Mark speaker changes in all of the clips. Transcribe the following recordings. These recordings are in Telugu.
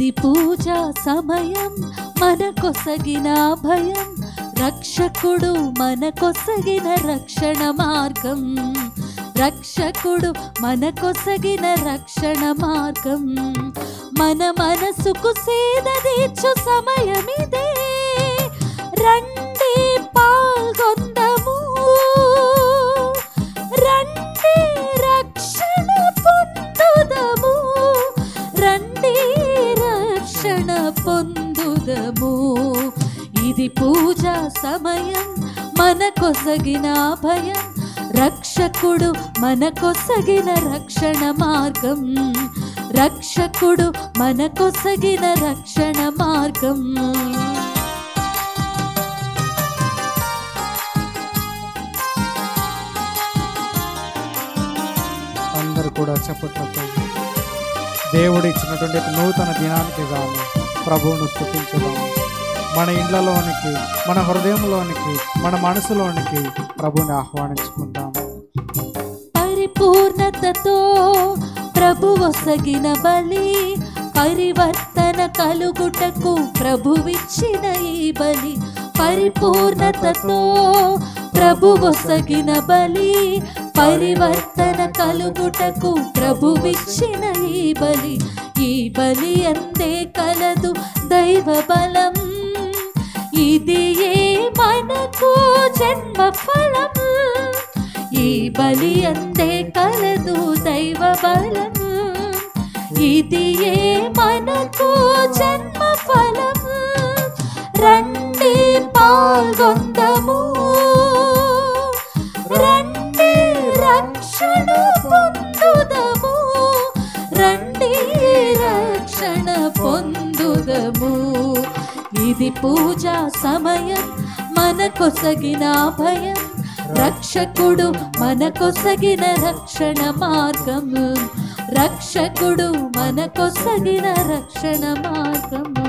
Speaker 1: ఇది పూజా సమయం మనకొసగిన భయం రక్షకుడు మనకొసగిన రక్షణ మార్గం రక్షకుడు మనకొసగిన రక్షణ మార్గం మన మనసుకు సేద తీర్చు సమయమిదే రండి పాల్గొందము రండి రక్షణ పొందుదము రండి రక్షణ పొందుదము ఇది పూజా సమయం మనకొసగిన భయం రక్షకుడు మనకొసగిన రక్షణ మార్గం రక్షకుడు మనకొసగిన రక్షణ మార్గం
Speaker 2: అందరూ కూడా చెప్పట్లతో దేవుడు ఇచ్చినటువంటి ఒక నూతన దినానికి గాను ప్రభువును స్థుతించుదాం మన ఇండ్లలోనికి మన హృదయంలోనికి మన మనసులోనికి ప్రభువుని ఆహ్వానించుకుందాం
Speaker 1: పరిపూర్ణతతో ప్రభు వసగిన బలి పరివర్తన కలుగుటకు ప్రభువిచ్చిన ఈ బలి పరిపూర్ణతతో ప్రభు వసగిన బలి పరివర్తన కలుగుటకు ప్రభువిచ్చిన ఈ బలి ఈ బలి అంతే కలదు దైవ బలం ఇది ఏ మనకు జన్మ ఫలం ఈ బలి అంతే కలదు దైవ బలం ఇది ఏ మనకు జన్మ ఫలం రండి పాల్గొందము రండి రక్షణ పొందుదము రండి రక్షణ పొందుదము ఇది పూజా సమయం మనకొసగిన భయం రక్షకుడు మనకొసగిన రక్షణ మార్గము రక్షకుడు మనకొసగిన రక్షణ మార్గము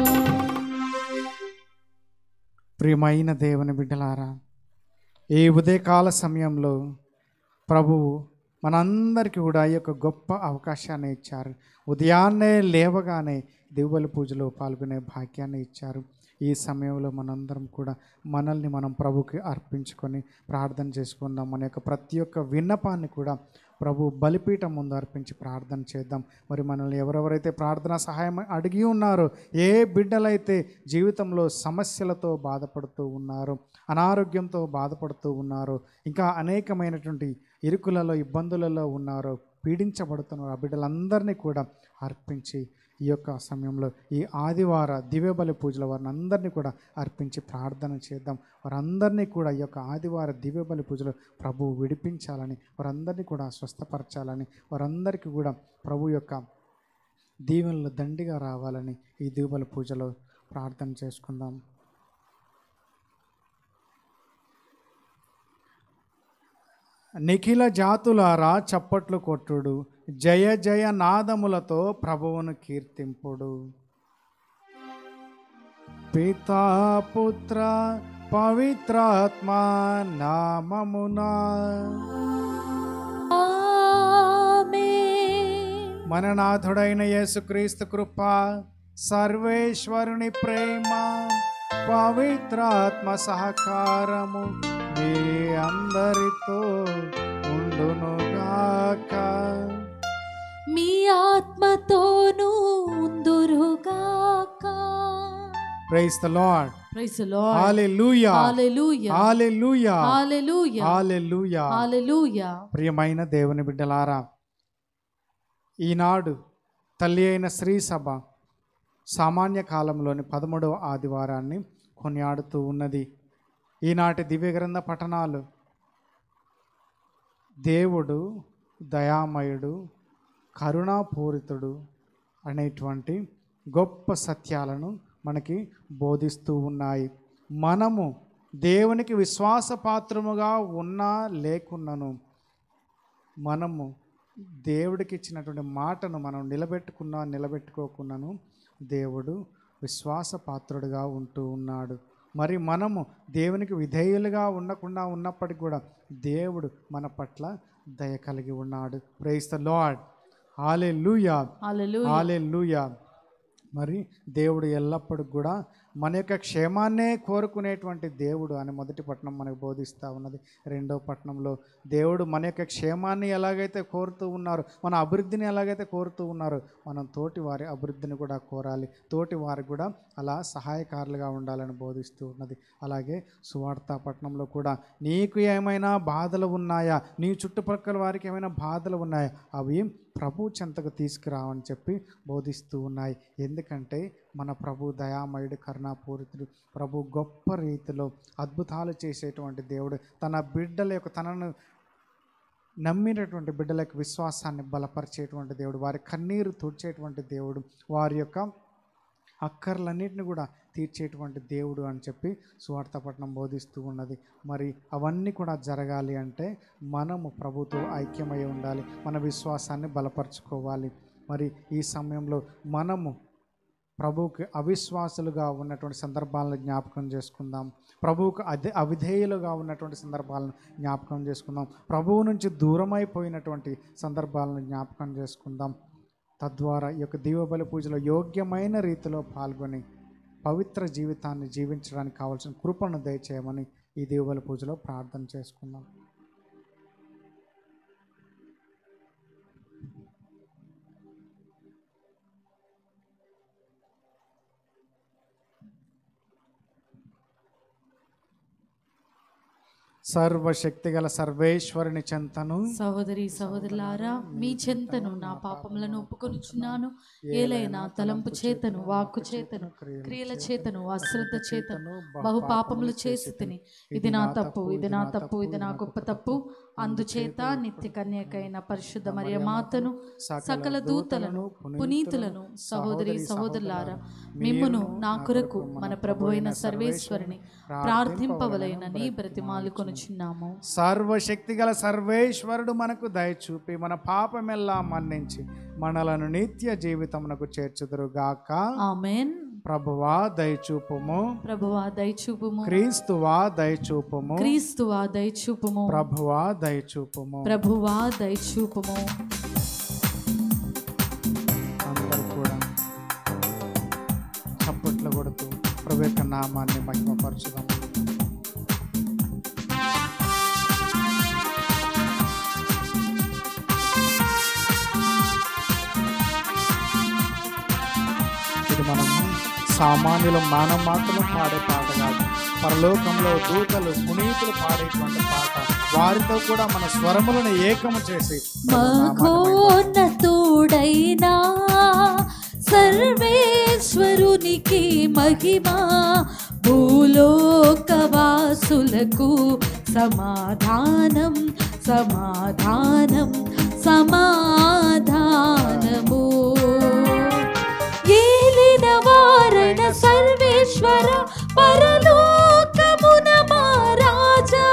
Speaker 2: ప్రియమైన దేవుని బిడ్డలారా ఈ ఉదయకాల సమయంలో ప్రభువు మనందరికీ కూడా ఈ యొక్క గొప్ప అవకాశాన్ని ఇచ్చారు ఉదయాన్నే లేవగానే దివ్వల పూజలో పాల్గొనే భాగ్యాన్ని ఇచ్చారు ఈ సమయంలో మనందరం కూడా మనల్ని మనం ప్రభుకి అర్పించుకొని ప్రార్థన చేసుకుందాం మన యొక్క ప్రతి ఒక్క విన్నపాన్ని కూడా ప్రభు బలిపీఠం ముందు అర్పించి ప్రార్థన చేద్దాం మరి మనల్ని ఎవరెవరైతే ప్రార్థన సహాయం అడిగి ఉన్నారో ఏ బిడ్డలైతే జీవితంలో సమస్యలతో బాధపడుతూ ఉన్నారో అనారోగ్యంతో బాధపడుతూ ఉన్నారో ఇంకా అనేకమైనటువంటి ఇరుకులలో ఇబ్బందులలో ఉన్నారో పీడించబడుతున్నారు ఆ బిడ్డలందరినీ కూడా అర్పించి ఈ యొక్క సమయంలో ఈ ఆదివార దివ్యబలి పూజల వారిని అందరినీ కూడా అర్పించి ప్రార్థన చేద్దాం వారందరినీ కూడా ఈ యొక్క ఆదివార దివ్యబలి పూజలు ప్రభు విడిపించాలని వారందరినీ కూడా స్వస్థపరచాలని వారందరికీ కూడా ప్రభు యొక్క దీవెనలు దండిగా రావాలని ఈ దివ్యబలి పూజలో ప్రార్థన చేసుకుందాం నిఖిల జాతులారా చప్పట్లు కొట్టుడు జయ జయ నాదములతో ప్రభువును కీర్తింపుడు పితా పుత్ర పవిత్రాత్మ నామమునా
Speaker 1: ఆమేన్.
Speaker 2: మన నాథుడైన యేసుక్రీస్తు కృప సర్వేశ్వరుని ప్రేమ పవిత్రాత్మ సహకారము మీ అందరితో ఉండునుగాక
Speaker 1: మీ ఆత్మతోనూ ఉందురుగాక
Speaker 2: praise the lord
Speaker 1: praise lord
Speaker 2: hallelujah
Speaker 1: hallelujah
Speaker 2: hallelujah
Speaker 1: hallelujah
Speaker 2: hallelujah
Speaker 1: hallelujah
Speaker 2: ప్రియమైన దేవుని బిడ్డలారా ఈనాడు తల్లి అయిన శ్రీ సభ సామాన్య కాలంలోని పదమూడవ ఆదివారాన్ని కొనియాడుతూ ఉన్నది ఈనాటి దివ్యగ్రంథ పఠనాలు దేవుడు దయామయుడు కరుణాపూరితుడు అనేటువంటి గొప్ప సత్యాలను మనకి బోధిస్తూ ఉన్నాయి మనము దేవునికి విశ్వాసపాత్రముగా ఉన్నా లేకున్నను మనము దేవుడికి ఇచ్చినటువంటి మాటను మనం నిలబెట్టుకున్నా నిలబెట్టుకోకున్నాను దేవుడు విశ్వాసపాత్రుడుగా ఉంటూ ఉన్నాడు మరి మనము దేవునికి విధేయులుగా ఉండకుండా ఉన్నప్పటికీ కూడా దేవుడు మన పట్ల దయ కలిగి ఉన్నాడు ప్రైస్ ద లార్డ్ ఆలే లూయా
Speaker 1: హల్లెలూయా
Speaker 2: ఆలే లూయా మరి దేవుడు ఎల్లప్పుడూ కూడా మన యొక్క క్షేమాన్నే కోరుకునేటువంటి దేవుడు అని మొదటి పట్టణం మనకు బోధిస్తూ ఉన్నది రెండో పట్టణంలో దేవుడు మన యొక్క క్షేమాన్ని ఎలాగైతే కోరుతూ ఉన్నారు మన అభివృద్ధిని ఎలాగైతే కోరుతూ ఉన్నారు మనం తోటి వారి అభివృద్ధిని కూడా కోరాలి తోటి వారికి కూడా అలా సహాయకారులుగా ఉండాలని బోధిస్తూ ఉన్నది అలాగే సువార్త పట్టణంలో కూడా నీకు ఏమైనా బాధలు ఉన్నాయా నీ చుట్టుపక్కల వారికి ఏమైనా బాధలు ఉన్నాయా అవి ప్రభు చెంతకు తీసుకురావని చెప్పి బోధిస్తూ ఉన్నాయి ఎందుకంటే మన ప్రభు దయామయుడు కరుణాపూరితుడు ప్రభు గొప్ప రీతిలో అద్భుతాలు చేసేటువంటి దేవుడు తన బిడ్డల యొక్క తనను నమ్మినటువంటి బిడ్డల యొక్క విశ్వాసాన్ని బలపరిచేటువంటి దేవుడు వారి కన్నీరు తుడిచేటువంటి దేవుడు వారి యొక్క అక్కర్లన్నింటిని కూడా తీర్చేటువంటి దేవుడు అని చెప్పి సువార్తపట్నం బోధిస్తూ ఉన్నది మరి అవన్నీ కూడా జరగాలి అంటే మనము ప్రభుతో ఐక్యమై ఉండాలి మన విశ్వాసాన్ని బలపరుచుకోవాలి మరి ఈ సమయంలో మనము ప్రభువుకి అవిశ్వాసులుగా ఉన్నటువంటి సందర్భాలను జ్ఞాపకం చేసుకుందాం ప్రభువుకు అదే అవిధేయులుగా ఉన్నటువంటి సందర్భాలను జ్ఞాపకం చేసుకుందాం ప్రభువు నుంచి దూరమైపోయినటువంటి సందర్భాలను జ్ఞాపకం చేసుకుందాం తద్వారా ఈ యొక్క దీవబలి పూజలో యోగ్యమైన రీతిలో పాల్గొని పవిత్ర జీవితాన్ని జీవించడానికి కావాల్సిన కృపను దయచేయమని ఈ దీవబలి పూజలో ప్రార్థన చేసుకుందాం సర్వశక్తిగల సర్వేశ్వరుని చెంతను
Speaker 1: సహోదరి సహోదరులారా మీ చెంతను నా పాపములను ఒప్పుకొనుచున్నాను ఏలైనా తలంపు చేతను వాక్కు చేతను క్రియల చేతను అశ్రద్ధ చేతను బహు పాపములు చేసి తిని ఇది నా తప్పు ఇది నా తప్పు ఇది నా గొప్ప తప్పు అందుచేత నిత్య కన్యకైన పరిశుద్ధ మరియ మాతను సకల దూతలను పునీతులను సహోదరి సహోదరులారా మిమ్మును నా కొరకు మన ప్రభు అయిన సర్వేశ్వరుని ప్రార్థింపవలైనని బ్రతిమాలు కొనుచున్నాము
Speaker 2: సర్వశక్తిగల సర్వేశ్వరుడు మనకు దయచూపి మన పాపమెల్లా మన్నించి మనలను నిత్య జీవితమునకు చేర్చుదురుగాక
Speaker 1: ఆమెన్
Speaker 2: ప్రభువా దయచూపుము
Speaker 1: ప్రభువా దయచూపుము
Speaker 2: క్రీస్తువా దయచూపుము
Speaker 1: క్రీస్తువా దయచూపుము
Speaker 2: ప్రభువా దయచూపుము
Speaker 1: ప్రభువా దయచూపుము
Speaker 2: అందరూ కూడా చప్పట్లు కొడుతూ ప్రభు యొక్క నామాన్ని మహిమపరచుదాం ఇది మనం సామాన్యులు మానవ మాత్రం పాడే పాట కాదు పరలోకంలో దూతలు పునీతులు పాడేటువంటి పాట వారితో కూడా మన స్వరములను ఏకము చేసి
Speaker 1: మహోన్నతుడైనా సర్వేశ్వరునికి మహిమా భూలోకవాసులకు సమాధానం సమాధానం సమాధానము ఏలిన వారణ సర్వేశ్వర పరలోకమున మహారాజా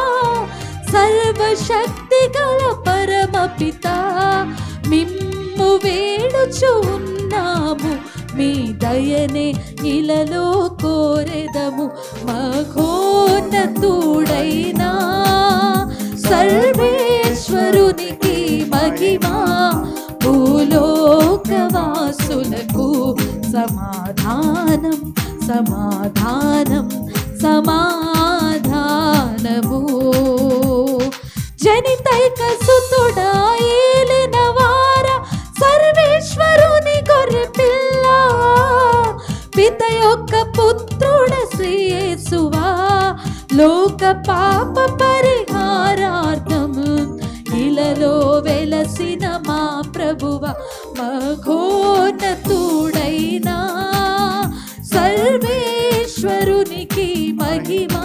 Speaker 1: సర్వశక్తి గల పరమపిత మిమ్ము వేడుచున్నాము మీ దయనే ఇలలో కోరెదము మఘోన్నతుడైనా సర్వేశ్వరునికి మహిమా భూలోకవాసులకు సమాధానం సమాధానం సమాధానము జనితైక సుతుడా ఏలిన వార సర్వేశ్వరుని గొర్రె పిల్ల పిత యొక్క పుత్రుడ శ్రీయేసువా లోక పాప పరిహారార్థము ఇలలో వెలసిన మా ప్రభువ మఘోన్నతుడైనా సర్వేశ్వరునికి మహిమా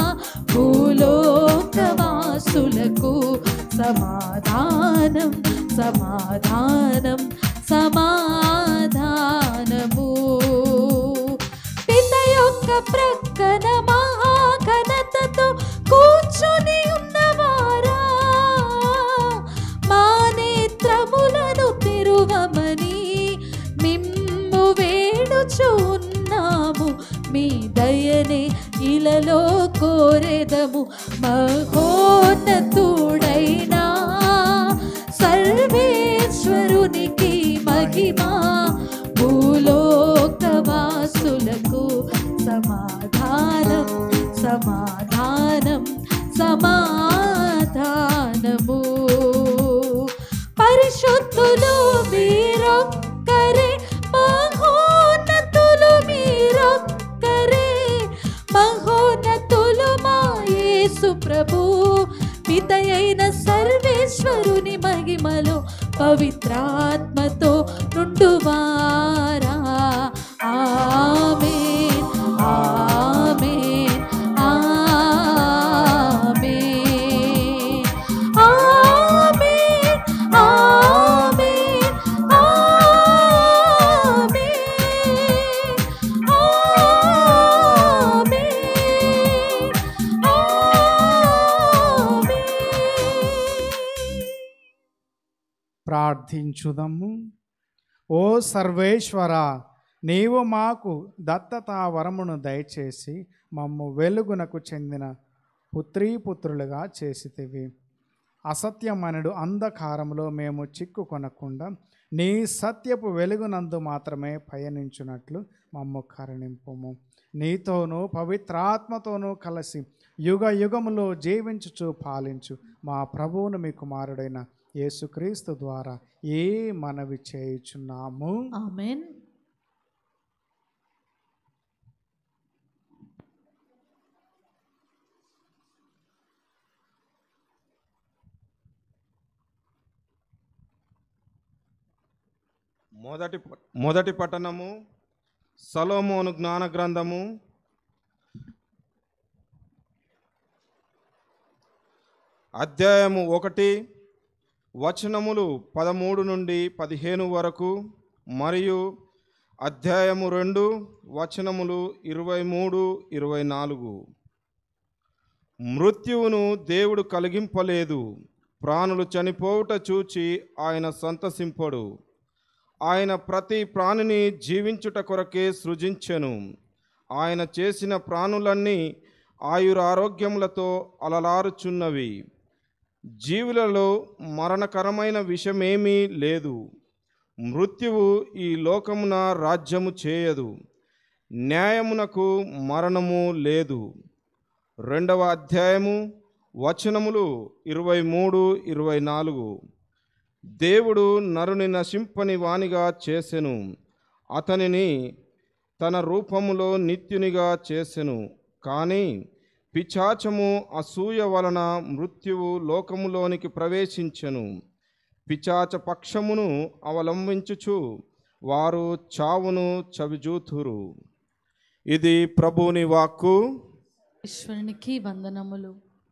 Speaker 1: భూలోకవాసులకు సమాధానం సమాధానం సమాధానము పిత యొక్క ప్రక్కన మహాఘనతతో కూర్చొని ఉన్నవారా మా నేత్రములను తెరువమని మిమ్ము వేడుచున్నాము మీ దయనే ఇలలో కోరెదము మహోన్నతుడైనా సర్వేశ్వరునికి మహిమా భూలో భక్తులకు సమాధానం సమాధానం సమాధానము పరిశుద్ధులు మీరొక్కరే మహోన్నతులు మీరొక్కరే మహోన్నతులు మా యేసు ప్రభు పితయైన సర్వేశ్వరుని మహిమలో పవిత్రాత్మతో నుండువారా ఆమేన్ ఆమేన్ ఆమేన్ ఆమేన్ ఆమేన్ ఆమేన్ ఆమేన్
Speaker 2: ప్రార్థించుదము ఓ సర్వేశ్వర నీవు మాకు దత్తతా వరమును దయచేసి మమ్ము వెలుగునకు చెందిన పుత్రీపుత్రులుగా చేసితివి అసత్యమనుడు అంధకారంలో మేము చిక్కుకొనకుండా నీ సత్యపు వెలుగునందు మాత్రమే పయనించున్నట్లు మమ్ము కరుణింపుము నీతోనూ పవిత్రాత్మతోనూ కలిసి యుగ యుగములో జీవించుచు పాలించు మా ప్రభువును మీ కుమారుడైన యేసుక్రీస్తు ద్వారా ఏ మనవి చేయుచున్నాము
Speaker 1: ఆమేన్
Speaker 3: మొదటి ప- మొదటి పట్టణము సలోమోను జ్ఞాన గ్రంథము అధ్యాయము ఒకటి వచనములు పదమూడు నుండి పదిహేను వరకు మరియు అధ్యాయము రెండు వచనములు ఇరవై మూడు ఇరవై నాలుగు మృత్యువును దేవుడు కలిగింపలేదు ప్రాణులు చనిపోవుట చూచి ఆయన సంతసింపడు ఆయన ప్రతి ప్రాణిని జీవించుట కొరకే సృజించెను ఆయన చేసిన ప్రాణులన్నీ ఆయురారోగ్యములతో అలలారుచున్నవి జీవులలో మరణకరమైన విషమేమీ లేదు మృత్యువు ఈ లోకమున రాజ్యము చేయదు న్యాయమునకు మరణము లేదు రెండవ అధ్యాయము వచనములు ఇరవై మూడు ఇరవై నాలుగు దేవుడు నరుని నశింపని వానిగా చేసెను అతనిని తన రూపములో నిత్యునిగా చేసెను కానీ పిచాచము అసూయ వలన మృత్యువు లోకములోనికి ప్రవేశించెను పిచాచ పక్షమును అవలంబించుచు వారు చావును చవిజూతురు ఇది ప్రభుని వాక్కు
Speaker 1: ఈశ్వరునికి వందనములు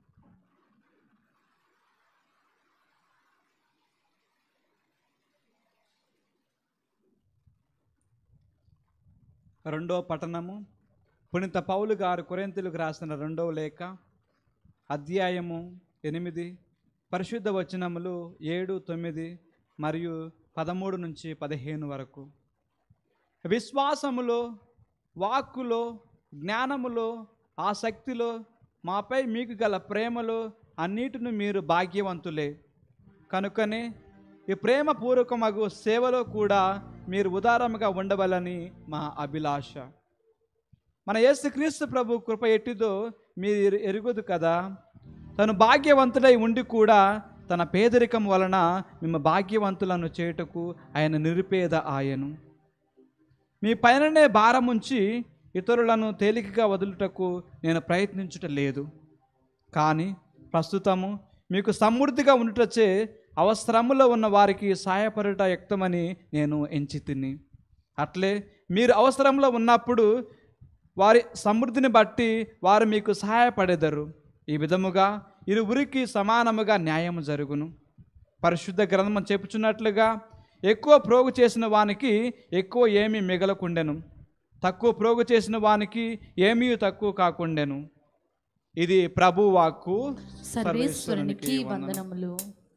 Speaker 4: రెండో పట్టణము పునిత పౌలు గారు కొరింతలకు రాసిన రెండవ లేఖ అధ్యాయము ఎనిమిది పరిశుద్ధ వచనములు ఏడు తొమ్మిది మరియు పదమూడు నుంచి పదిహేను వరకు విశ్వాసములో వాక్కులో జ్ఞానములో ఆసక్తిలో మాపై మీకు గల ప్రేమలో అన్నిటిని మీరు భాగ్యవంతులే కనుకనే ఈ ప్రేమపూర్వకమగు సేవలో కూడా మీరు ఉదారముగా ఉండవలని మా అభిలాష మన యేసుక్రీస్తు ప్రభు కృప ఎట్టిదో మీరు ఎరు- ఎరుగుదు కదా తను భాగ్యవంతుడై ఉండి కూడా తన పేదరికం వలన మేము భాగ్యవంతులను చేయుటకు ఆయన నిరుపేద ఆయను మీ పైననే భారముంచి ఇతరులను తేలికగా వదులుటకు నేను ప్రయత్నించుట లేదు కానీ ప్రస్తుతము మీకు సమృద్ధిగా ఉండుటచే అవసరములో ఉన్న వారికి సహాయపడుట యుక్తమని నేను ఎంచి తిని అట్లే మీరు అవసరంలో ఉన్నప్పుడు వారి సమృద్ధిని బట్టి వారు మీకు సహాయపడేదరు ఈ విధముగా ఇరువురికి సమానముగా న్యాయము జరుగును పరిశుద్ధ గ్రంథం చెప్పుచున్నట్లుగా ఎక్కువ ప్రోగు చేసిన వానికి ఎక్కువ ఏమీ మిగలకుండెను తక్కువ ప్రోగు చేసిన వానికి ఏమీ తక్కువ కాకుండెను ఇది ప్రభు వాక్కు
Speaker 1: సర్వేశ్వరునికి వందనములు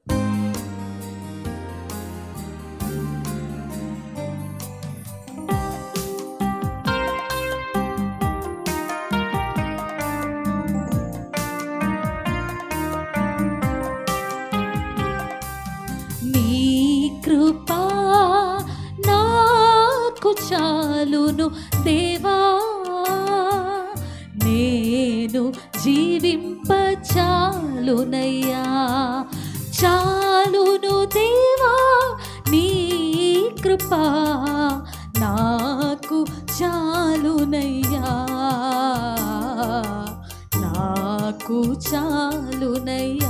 Speaker 1: నీ కృపా నాకు చాలును దేవా నేను జీవింప చాలునయ్యా చాలును దేవా నీ కృపా నాకు చాలునయ్యా నాకు చాలునయ్యా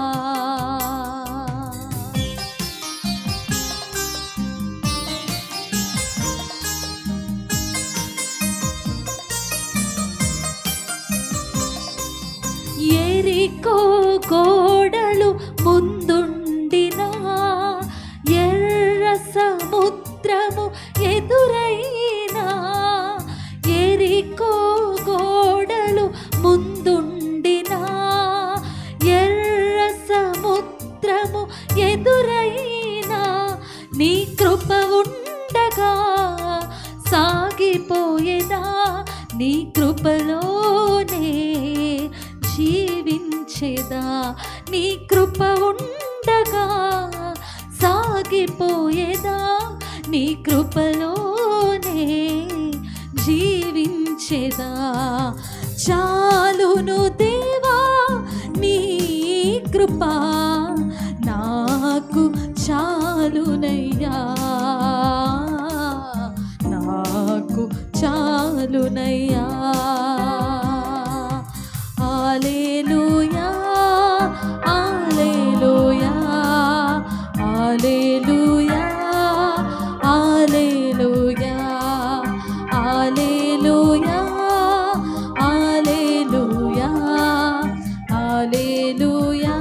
Speaker 1: ఎరికో గోడలు ముందుండినా ఎర్ర సముద్రము ఎదురైనా ఎరికో గోడలు ముందుండినా ఎర్ర సముద్రము ఎదురైనా నీ కృప ఉండగా సాగిపోయేదా నీ కృపలోనే జీవించేదా నీ కృప ఉండగా సాగిపోయేదా నీ కృపలోనే జీవించేదా చాలును దేవా నీ కృపా నాకు చాలునయ్యా నాకు చాలునయ్యా hallelujah hallelujah hallelujah hallelujah hallelujah hallelujah hallelujah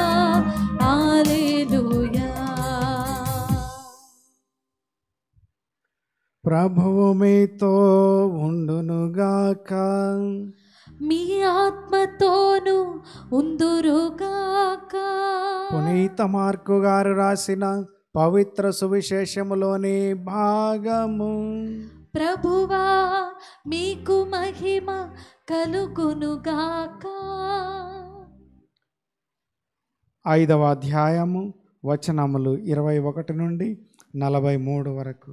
Speaker 1: hallelujah
Speaker 2: ప్రభువు మీతో ఉండునుగాక
Speaker 1: మీ ఆత్మతోను ఉందురుగాక
Speaker 2: పునీత మార్కు గారు రాసిన పవిత్ర సువిశేషములోని భాగము
Speaker 1: ప్రభువా మీకు మహిమ కలుగునుగాక
Speaker 2: ఐదవ అధ్యాయము వచనములు ఇరవై ఒకటి నుండి నలభై మూడు వరకు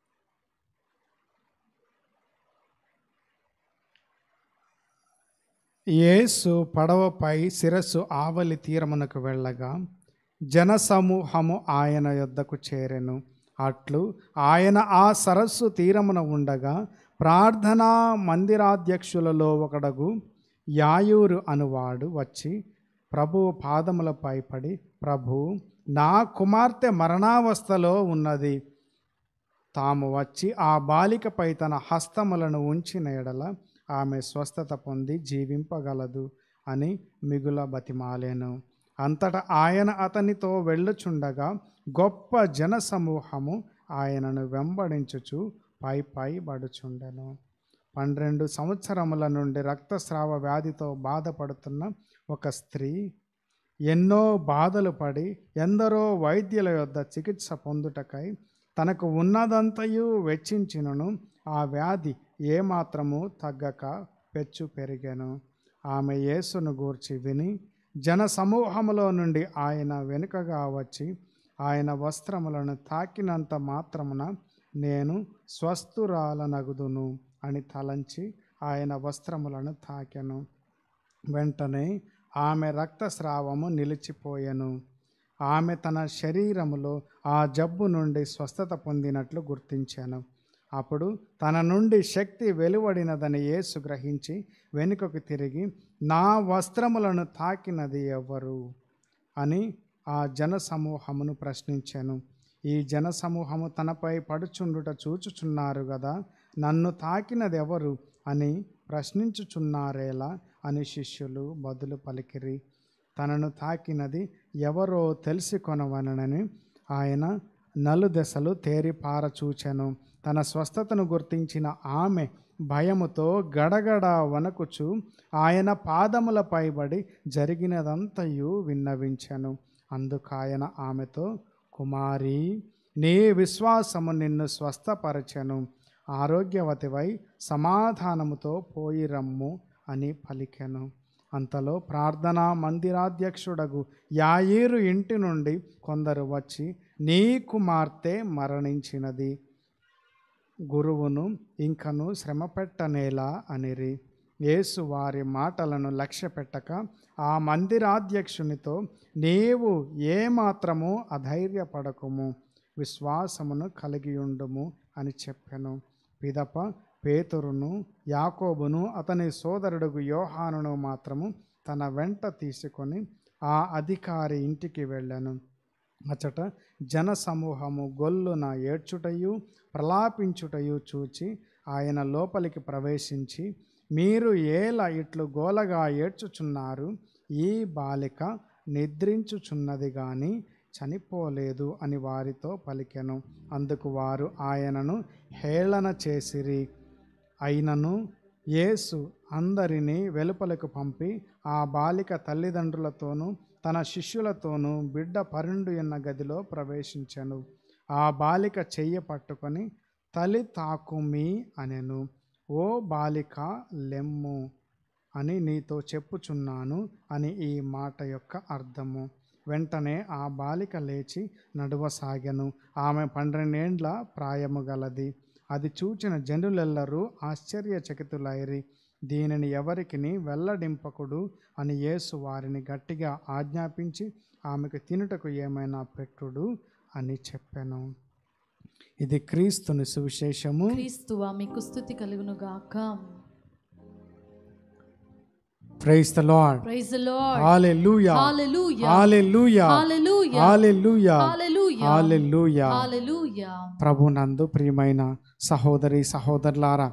Speaker 2: యేసు పడవపై శిరస్సు ఆవలి తీరమునకు వెళ్ళగా జనసమూహము ఆయన యొద్దకు చేరెను అట్లు ఆయన ఆ సరస్సు తీరమున ఉండగా ప్రార్థనా మందిరాధ్యక్షులలో ఒకడగు యాయూరు అనువాడు వచ్చి ప్రభువు పాదములపై పడి ప్రభు నా కుమార్తె మరణావస్థలో ఉన్నది తాము వచ్చి ఆ బాలికపై తన హస్తములను ఉంచిన ఎడల ఆమె స్వస్థత పొంది జీవింపగలదు అని మిగుల బతిమాలేను అంతటా ఆయన అతనితో వెళ్ళుచుండగా గొప్ప జనసమూహము ఆయనను వెంబడించుచు పై పై బడుచుండెను పన్నెండు సంవత్సరముల నుండి రక్తస్రావ వ్యాధితో బాధపడుతున్న ఒక స్త్రీ ఎన్నో బాధలు పడి ఎందరో వైద్యుల యొద్ద చికిత్స పొందుటకై తనకు ఉన్నదంతయు వెచ్చించినను ఆ వ్యాధి ఏమాత్రము తగ్గక పెచ్చు పెరిగాను ఆమె యేసును గూర్చి విని జన సమూహములో నుండి ఆయన వెనుకగా వచ్చి ఆయన వస్త్రములను తాకినంత మాత్రమున నేను స్వస్థురాలనగుదును అని తలంచి ఆయన వస్త్రములను తాకెను వెంటనే ఆమె రక్తస్రావము నిలిచిపోయెను ఆమె తన శరీరములో ఆ జబ్బు నుండి స్వస్థత పొందినట్లు గుర్తించాను అప్పుడు తన నుండి శక్తి వెలువడినదని యేసు గ్రహించి వెనుకకు తిరిగి నా వస్త్రములను తాకినది ఎవరు అని ఆ జన సమూహమును ప్రశ్నించాను ఈ జన సమూహము తనపై పడుచుండుట చూచుచున్నారు కదా నన్ను తాకినది ఎవరు అని ప్రశ్నించుచున్నారేలా అని శిష్యులు బదులు పలికిరి తనను తాకినది ఎవరో తెలిసి కొనవనని ఆయన నలుదెసలు తేరి పారచూచెను తన స్వస్థతను గుర్తించిన ఆమె భయముతో గడగడ వణకుచు ఆయన పాదములపై పడి జరిగినదంతయు విన్నవించెను అందుకాయన ఆమెతో కుమారి నీ విశ్వాసము నిన్ను స్వస్థపరచెను ఆరోగ్యవతివై సమాధానముతో పోయి రమ్ము అని పలికెను అంతలో ప్రార్థనా మందిరాధ్యక్షుడగు యాయీరు ఇంటి నుండి కొందరు వచ్చి నీ కుమార్తె మరణించినది గురువును ఇంకను శ్రమ పెట్టనేలా అనిరి యేసు వారి మాటలను లక్ష్య పెట్టక ఆ మందిరాధ్యక్షునితో నీవు ఏమాత్రము అధైర్యపడకుము విశ్వాసమును కలిగి ఉండుము అని చెప్పాను పిదప పేతురును యాకోబును అతని సోదరుడుగు యోహానును మాత్రము తన వెంట తీసుకొని ఆ అధికారి ఇంటికి వెళ్ళాను అచట జనసమూహము గొల్లున ఏడ్చుటయు ప్రలాపించుటయు చూచి ఆయన లోపలికి ప్రవేశించి మీరు ఏల ఇట్లు గోలగా ఏడ్చుచున్నారు ఈ బాలిక నిద్రించుచున్నది గాని చనిపోలేదు అని వారితో పలికెను అందుకు వారు ఆయనను హేళన చేసిరి అయినను యేసు అందరినీ వెలుపలకు పంపి ఆ బాలిక తల్లిదండ్రులతోనూ తన శిష్యులతోనూ బిడ్డ పరుండు ఉన్న గదిలో ప్రవేశించెను ఆ బాలిక చెయ్యి పట్టుకొని తలి తాకుమి అనెను ఓ బాలిక లెమ్ము అని నీతో చెప్పుచున్నాను అని ఈ మాట యొక్క అర్థము వెంటనే ఆ బాలిక లేచి నడువసాగెను ఆమె పన్నెండేండ్ల ప్రాయము గలది అది చూచిన జనులెల్లరూ ఆశ్చర్యచకితులైరి దీనిని ఎవరికిని వెల్లడింపకుడు అని యేసు వారిని గట్టిగా ఆజ్ఞాపించి ఆమెకు తినుటకు ఏమైనా పెట్టుడు అని చెప్పాను ఇది క్రీస్తుని సువిశేషము
Speaker 1: క్రీస్తువా మీకు స్థుతి కలుగును గాక
Speaker 2: praise the lord
Speaker 1: praise the lord
Speaker 2: hallelujah
Speaker 1: hallelujah
Speaker 2: hallelujah
Speaker 1: hallelujah
Speaker 2: hallelujah
Speaker 1: hallelujah
Speaker 2: hallelujah
Speaker 1: hallelujah
Speaker 2: ప్రభునందు ప్రియమైన సహోదరి సహోదరులారా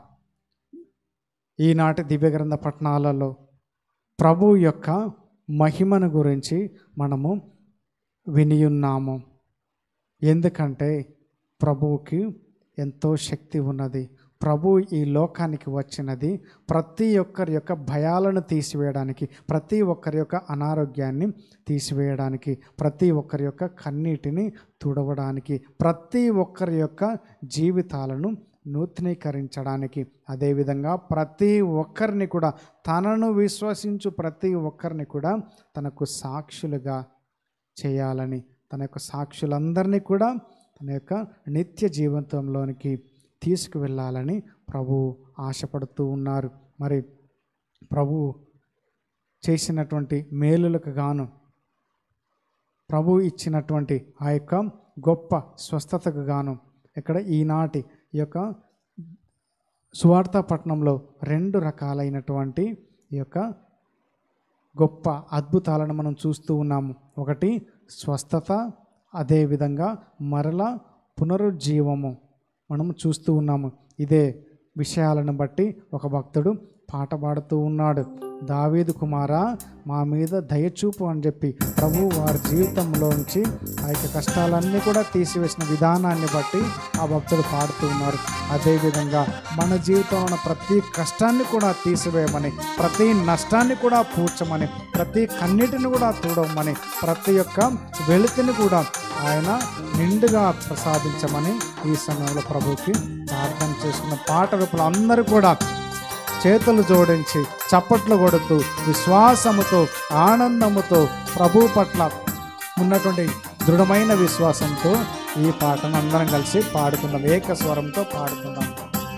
Speaker 2: ఈనాటి దివ్యగ్రంథ పట్టణాలలో ప్రభు యొక్క మహిమను గురించి మనము వినియున్నాము ఎందుకంటే ప్రభువుకి ఎంతో శక్తి ఉన్నది ప్రభు ఈ లోకానికి వచ్చినది ప్రతి ఒక్కరి యొక్క భయాలను తీసివేయడానికి ప్రతి ఒక్కరి యొక్క అనారోగ్యాన్ని తీసివేయడానికి ప్రతి ఒక్కరి యొక్క కన్నీటిని తుడవడానికి ప్రతి ఒక్కరి యొక్క జీవితాలను నూతనీకరించడానికి అదేవిధంగా ప్రతి ఒక్కరిని కూడా తనను విశ్వసించు ప్రతి ఒక్కరిని కూడా తనకు సాక్షులుగా చేయాలని తన యొక్క సాక్షులందరినీ కూడా తన యొక్క నిత్య జీవితంలోనికి తీసుకువెళ్ళాలని ప్రభు ఆశపడుతూ ఉన్నారు మరి ప్రభు చేసినటువంటి మేలులకు గాను ప్రభు ఇచ్చినటువంటి ఆ యొక్క గొప్ప స్వస్థతకు గాను ఇక్కడ ఈనాటి ఈ యొక్క సువార్త పట్టణంలో రెండు రకాలైనటువంటి ఈ యొక్క గొప్ప అద్భుతాలను మనం చూస్తూ ఉన్నాము ఒకటి స్వస్థత అదేవిధంగా మరల పునరుజ్జీవము మనము చూస్తూ ఉన్నాము ఇదే విషయాలను బట్టి ఒక భక్తుడు పాట పాడుతూ ఉన్నాడు దావీదు కుమారా మా మీద దయచూపు అని చెప్పి ప్రభు వారి జీవితంలోంచి ఆ యొక్క కష్టాలన్నీ కూడా తీసివేసిన విధానాన్ని బట్టి ఆ భక్తుడు పాడుతూ ఉన్నారు అదేవిధంగా మన జీవితంలో ఉన్న ప్రతి కష్టాన్ని కూడా తీసివేయమని ప్రతి నష్టాన్ని కూడా పూడ్చమని ప్రతి కన్నిటిని కూడా తూడమని ప్రతి ఒక్క వెళితిని కూడా ఆయన నిండుగా ప్రసాదించమని ఈ సమయంలో ప్రభుకి ప్రార్థన చేసుకున్న పాట రూపంలో అందరూ కూడా చేతులు జోడించి చప్పట్లు కొడుతూ విశ్వాసముతో ఆనందముతో ప్రభు పట్ల ఉన్నటువంటి దృఢమైన విశ్వాసంతో ఈ పాటను అందరం కలిసి పాడుకుందాం ఏక స్వరంతో పాడుకుందాం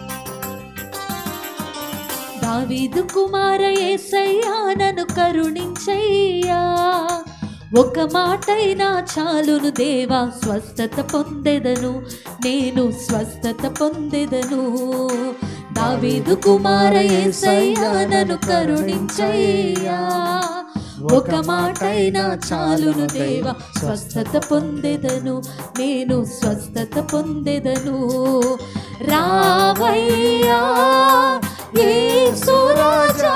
Speaker 1: దావీదు కుమార యేసయ్యా నన్ను కరుణించయ్యా ఒక మాటైనా చాలును దేవా స్వస్థత పొందెదను నేను స్వస్థత పొందెదను దావీదు కుమార యేసయ్యా నన్ను కరుణించయ్యా ఒక మాటైనా చాలును దేవా స్వస్థత పొందెదను నేను స్వస్థత పొందెదను రావయ్యా యేసు రాజా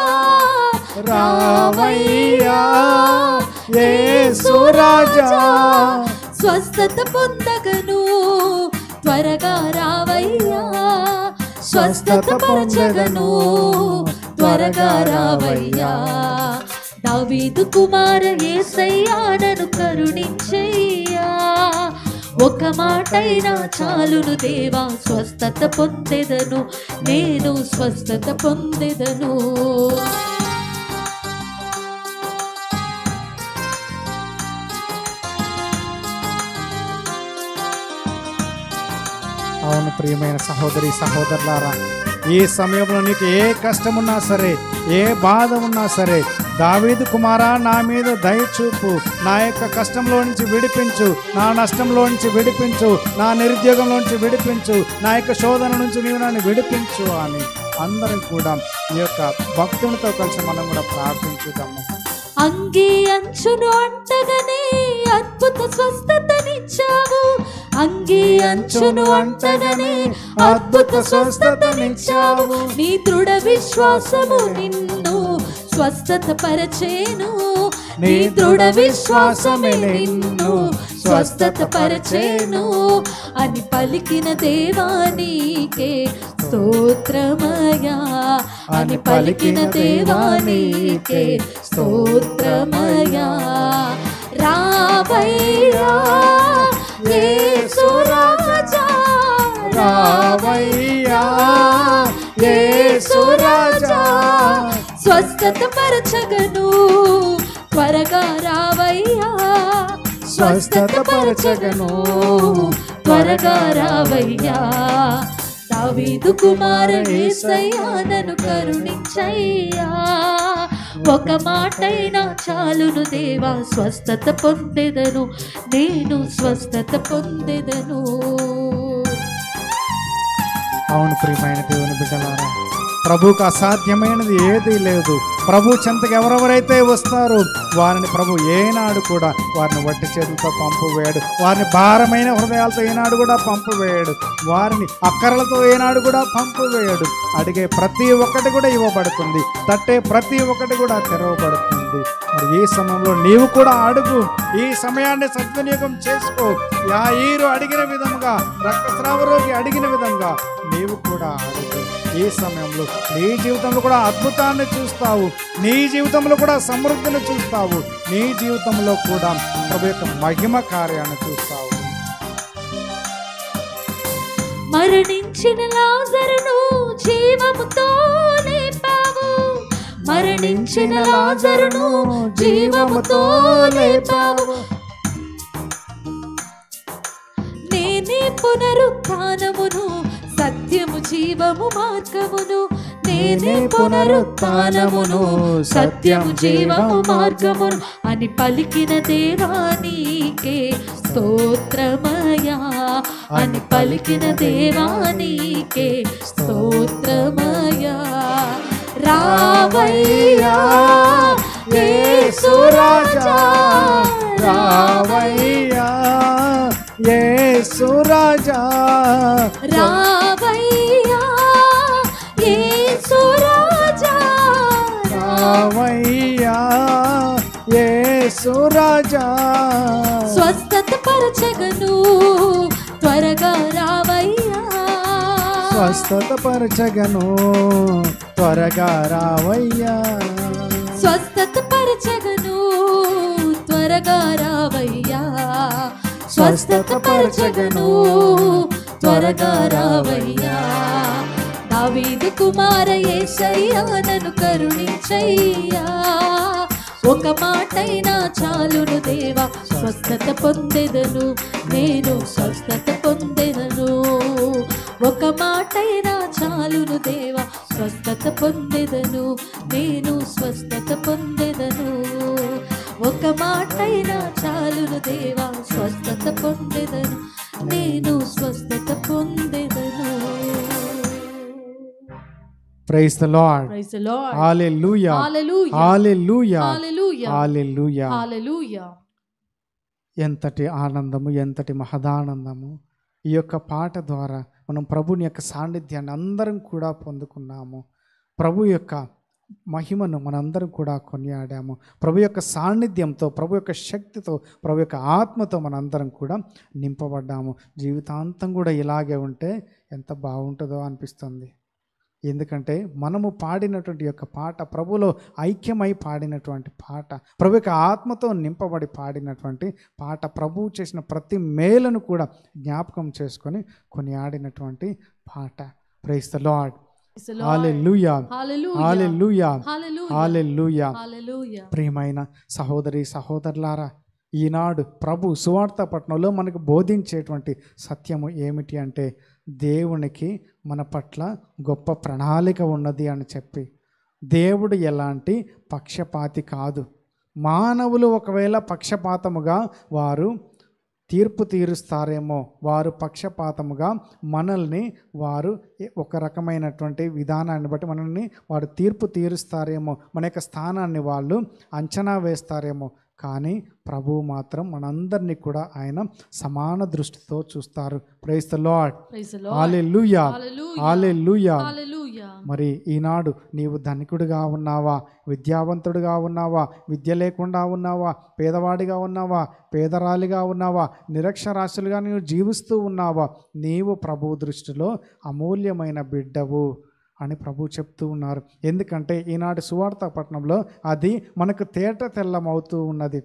Speaker 2: రావయ్యా యేసు రాజా
Speaker 1: స్వస్థత పొందగను త్వరగా రావయ్యా స్వస్థత పరచగను త్వరగా రావయ్యా దావీదు కుమార యేసయ్యా నన్ను కరుణించయ్యా ఒక మాటైనా చాలును దేవా స్వస్థత పొందెదను నేను స్వస్థత పొందెదను
Speaker 2: అవును ప్రియమైన సహోదరి సహోదరులారా ఈ సమయంలో నీకు ఏ కష్టం ఉన్నా సరే ఏ బాధ ఉన్నా సరే దావీదు కుమారా నా మీద దయ చూపు నా యొక్క కష్టంలో నుంచి విడిపించు నా నష్టంలో నుంచి విడిపించు నా నిరుద్యోగంలో నుంచి విడిపించు నా యొక్క శోధన నుంచి నీవు నన్ను విడిపించు అని అందరం కూడా ఈ యొక్క భక్తునితో కలిసి మనం కూడా ప్రార్థించుదాము
Speaker 1: అంగి అంచును అంటగనే అద్భుత స్వస్థతనిచ్చావు అంగి అంచును అంటగనే అద్భుత స్వస్థతనిచ్చావు నీ దృఢ విశ్వాసము నిన్ను స్వస్థత పరచేను నీ దృఢ విశ్వాసమే నిన్ను స్వస్థత పరచేను అని పలికిన దేవానికే స్తోత్రమయా అని పలికిన దేవానికే స్తోత్రమయా రావయ్యా యేసు రాజా
Speaker 2: రావయ్యా యేసు రాజా
Speaker 1: స్వస్థత పరచగను త్వరగా రావయ్యా స్వస్థత పరచగను త్వరగా రావయ్యా దావీదు కుమార యేసయ్యా నన్ను కరుణించయ్యా ఒక మాటైనా చాలును దేవా స్వస్థత పొందెదను నేను స్వస్థత పొందెదను
Speaker 2: అవును ప్రియమైన దేవుని బిడ్డలారా ప్రభుకు అసాధ్యమైనది ఏదీ లేదు ప్రభు చెంతకు ఎవరెవరైతే వస్తారో వారిని ప్రభు ఏనాడు కూడా వారిని వట్టి చేతులతో పంపివేయడు వారిని భారమైన హృదయాలతో ఏనాడు కూడా పంపివేయడు వారిని అక్కరలతో ఏనాడు కూడా పంపివేయడు అడిగే ప్రతి ఒక్కటి కూడా ఇవ్వబడుతుంది తట్టే ప్రతి ఒక్కటి కూడా తెరవబడుతుంది మరి ఈ సమయంలో నీవు కూడా అడుగు ఈ సమయాన్ని సద్వినియోగం చేసుకో యా ఈరు అడిగిన విధంగా రక్తస్రావ రోగి అడిగిన విధంగా నీవు కూడా అడుగు ఈ సమయంలో నీ జీవితంలో కూడా అద్భుతాన్ని చూస్తావు నీ జీవితంలో కూడా సమృద్ధిని చూస్తావు నీ జీవితంలో కూడా ప్రభు యొక్క మహిమ కార్యాన్ని చూస్తావు
Speaker 1: మరణించిన లాజరును జీవముతో లేపావు మరణించిన లాజరును జీవముతో లేపావు నేనే పునరుత్థానమును సత్యము జీవము మార్గమును నేనే పునరుత్థానమును సత్యము జీవము మార్గమును అని పలికిన దేవానీకే స్తోత్రమయా అని పలికిన దేవానీకే స్తోత్రమయా రావయ్యా యేసు రాజా
Speaker 2: రావయ్యా యేసు రాజా
Speaker 1: రావయ్యా యేసు రాజా
Speaker 2: రావయ్యా యేసు రాజా
Speaker 1: స్వస్థత పరచగను త్వరగా రావయ్యా
Speaker 2: స్వస్థత పరచగను త్వరగా రావయ్యా
Speaker 1: స్వస్థత పరచగను త్వరగా రావయ్యా స్వస్థత పరచగను త్వరగా రావయ్యా దావీదు కుమార యేసయ్యా నన్ను కరుణించయ్యా ఒక మాటైనా చాలును దేవా స్వస్థత పొందెదను నేను స్వస్థత పొందెదను ఒక మాటైనా చాలును దేవా స్వస్థత పొందెదను నేను స్వస్థత పొందెదను ఒక మాటైనా చాలును దేవా స్వస్థత పొందెదను నేను స్వస్థత పొందెదను
Speaker 2: price the lord
Speaker 1: Praise the Lord.
Speaker 2: Hallelujah
Speaker 1: Hallelujah.
Speaker 2: Hallelujah
Speaker 1: Hallelujah.
Speaker 2: Hallelujah
Speaker 1: Hallelujah.
Speaker 2: ఎంతటి ఆనందము ఎంతటి మహదానందము ఈ యొక్క పాట ద్వారా మనం ప్రభుని యొక్క సాన్నిధ్యాన్ని అందరం కూడా పొందుకున్నాము ప్రభు యొక్క మహిమను మనందరం కూడా కొనియాడాము ప్రభు యొక్క సాన్నిధ్యంతో ప్రభు యొక్క శక్తితో ప్రభు యొక్క ఆత్మతో మనందరం కూడా నింపబడ్డాము జీవితాంతం కూడా ఇలాగే ఉంటే ఎంత బాగుంటుందో అనిపిస్తుంది ఎందుకంటే మనము పాడినటువంటి యొక్క పాట ప్రభులో ఐక్యమై పాడినటువంటి పాట ప్రభు యొక్క ఆత్మతో నింపబడి పాడినటువంటి పాట ప్రభువు చేసిన ప్రతి మేలును కూడా జ్ఞాపకం చేసుకొని కొనియాడినటువంటి పాట price the lord
Speaker 1: Praise the Lord.
Speaker 2: Hallelujah
Speaker 1: Hallelujah.
Speaker 2: Hallelujah
Speaker 1: Hallelujah.
Speaker 2: Hallelujah
Speaker 1: Hallelujah.
Speaker 2: ప్రియమైన సహోదరి సహోదరులారా ఈనాడు ప్రభు సువార్త పట్టణంలో మనకు బోధించేటువంటి సత్యము ఏమిటి అంటే దేవునికి మన పట్ల గొప్ప ప్రణాళిక ఉన్నది అని చెప్పి దేవుడు ఎలాంటి పక్షపాతి కాదు మానవులు ఒకవేళ పక్షపాతముగా వారు తీర్పు తీరుస్తారేమో వారు పక్షపాతముగా మనల్ని వారు ఏ- ఒక రకమైనటువంటి విధానాన్ని బట్టి మనల్ని వారు తీర్పు తీరుస్తారేమో మన యొక్క స్థానాన్ని వాళ్ళు అంచనా వేస్తారేమో కానీ ప్రభువు మాత్రం మనందరినీ కూడా ఆయన సమాన దృష్టితో చూస్తారు price the lord
Speaker 1: Praise the Lord.
Speaker 2: Hallelujah
Speaker 1: Hallelujah.
Speaker 2: Hallelujah
Speaker 1: Hallelujah.
Speaker 2: మరి ఈనాడు నీవు ధనికుడిగా ఉన్నావా విద్యావంతుడిగా ఉన్నావా విద్య లేకుండా ఉన్నావా పేదవాడిగా ఉన్నావా పేదరాలిగా ఉన్నావా నిరక్షరాస్యులుగా నీవు జీవిస్తూ ఉన్నావా నీవు ప్రభు దృష్టిలో అమూల్యమైన బిడ్డవు అని ప్రభు చెప్తూ ఉన్నారు ఎందుకంటే ఈనాడు సువార్త పట్టణంలో అది మనకు తేట తెల్లమవుతూ ఉన్నది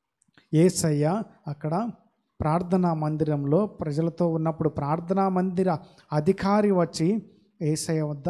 Speaker 2: ఏసయ్య అక్కడ ప్రార్థనా మందిరంలో ప్రజలతో ఉన్నప్పుడు ప్రార్థనా మందిర అధికారి వచ్చి ఏసయ్య వద్ద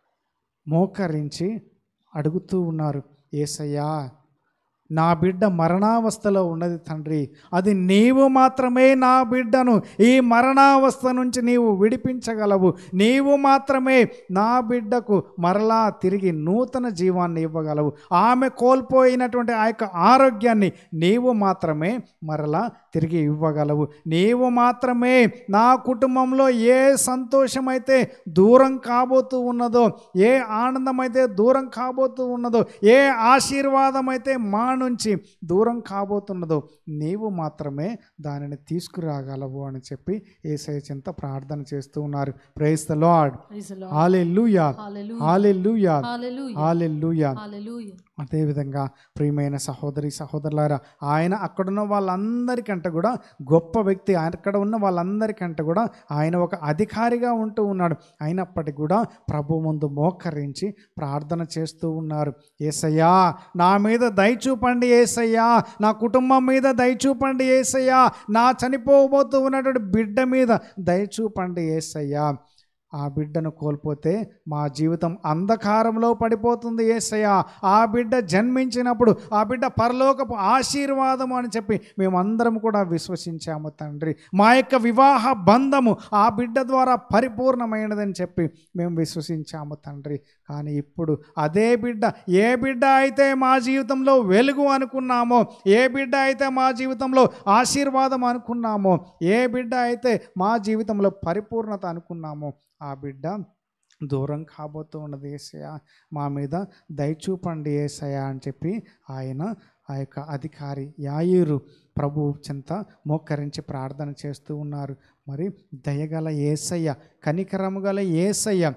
Speaker 2: మోకరించి అడుగుతూ ఉన్నారు ఏసయ్యా నా బిడ్డ మరణావస్థలో ఉన్నది తండ్రి అది నీవు మాత్రమే నా బిడ్డను ఈ మరణావస్థ నుంచి నీవు విడిపించగలవు నీవు మాత్రమే నా బిడ్డకు మరలా తిరిగి నూతన జీవాన్ని ఇవ్వగలవు ఆమె కోల్పోయినటువంటి ఆ యొక్క ఆరోగ్యాన్ని నీవు మాత్రమే మరలా తిరిగి ఇవ్వగలవు నీవు మాత్రమే నా కుటుంబంలో ఏ సంతోషమైతే దూరం కాబోతూ ఉన్నదో ఏ ఆనందం అయితే దూరం కాబోతూ ఉన్నదో ఏ ఆశీర్వాదం అయితే మా నుంచి దూరం కాబోతున్నదో నీవు మాత్రమే దానిని తీసుకురాగలవు అని చెప్పి ఏసై చింత ప్రార్థన చేస్తూ ఉన్నారు praise the lord
Speaker 1: Praise the Lord.
Speaker 2: Hallelujah
Speaker 1: Hallelujah.
Speaker 2: Hallelujah
Speaker 1: Hallelujah.
Speaker 2: Hallelujah
Speaker 1: Hallelujah.
Speaker 2: అదేవిధంగా ప్రియమైన సహోదరి సహోదరులారా ఆయన అక్కడున్న వాళ్ళందరికంటే కూడా గొప్ప వ్యక్తి ఆయన అక్కడ ఉన్న వాళ్ళందరికంటే కూడా ఆయన ఒక అధికారిగా ఉంటూ ఉన్నాడు అయినప్పటికీ కూడా ప్రభు ముందు మోకరించి ప్రార్థన చేస్తూ ఉన్నారు ఏసయ్యా నా మీద దయచూపండి ఏసయ్యా నా కుటుంబం మీద దయచూపండి ఏసయ్యా నా చనిపోబోతూ ఉన్నటువంటి బిడ్డ మీద దయచూపండి ఏసయ్యా ఆ బిడ్డను కోల్పోతే మా జీవితం అంధకారంలో పడిపోతుంది ఏసయ్య ఆ బిడ్డ జన్మించినప్పుడు ఆ బిడ్డ పరలోకపు ఆశీర్వాదము అని చెప్పి మేమందరం కూడా విశ్వసించాము తండ్రి మా యొక్క వివాహ బంధము ఆ బిడ్డ ద్వారా పరిపూర్ణమైనదని చెప్పి మేము విశ్వసించాము తండ్రి కానీ ఇప్పుడు అదే బిడ్డ ఏ బిడ్డ అయితే మా జీవితంలో వెలుగు అనుకున్నామో ఏ బిడ్డ అయితే మా జీవితంలో ఆశీర్వాదం అనుకున్నామో ఏ బిడ్డ అయితే మా జీవితంలో పరిపూర్ణత అనుకున్నామో ఆ బిడ్డ దూరం కాబోతూ ఉన్నది ఏసయ మా మీద దయచూపండి ఏసయ అని చెప్పి ఆయన ఆ యొక్క అధికారి యాయూరు ప్రభు చెంత మోకరించి ప్రార్థన చేస్తూ ఉన్నారు మరి దయగల ఏసయ్య కనికరము గల ఏసయ్య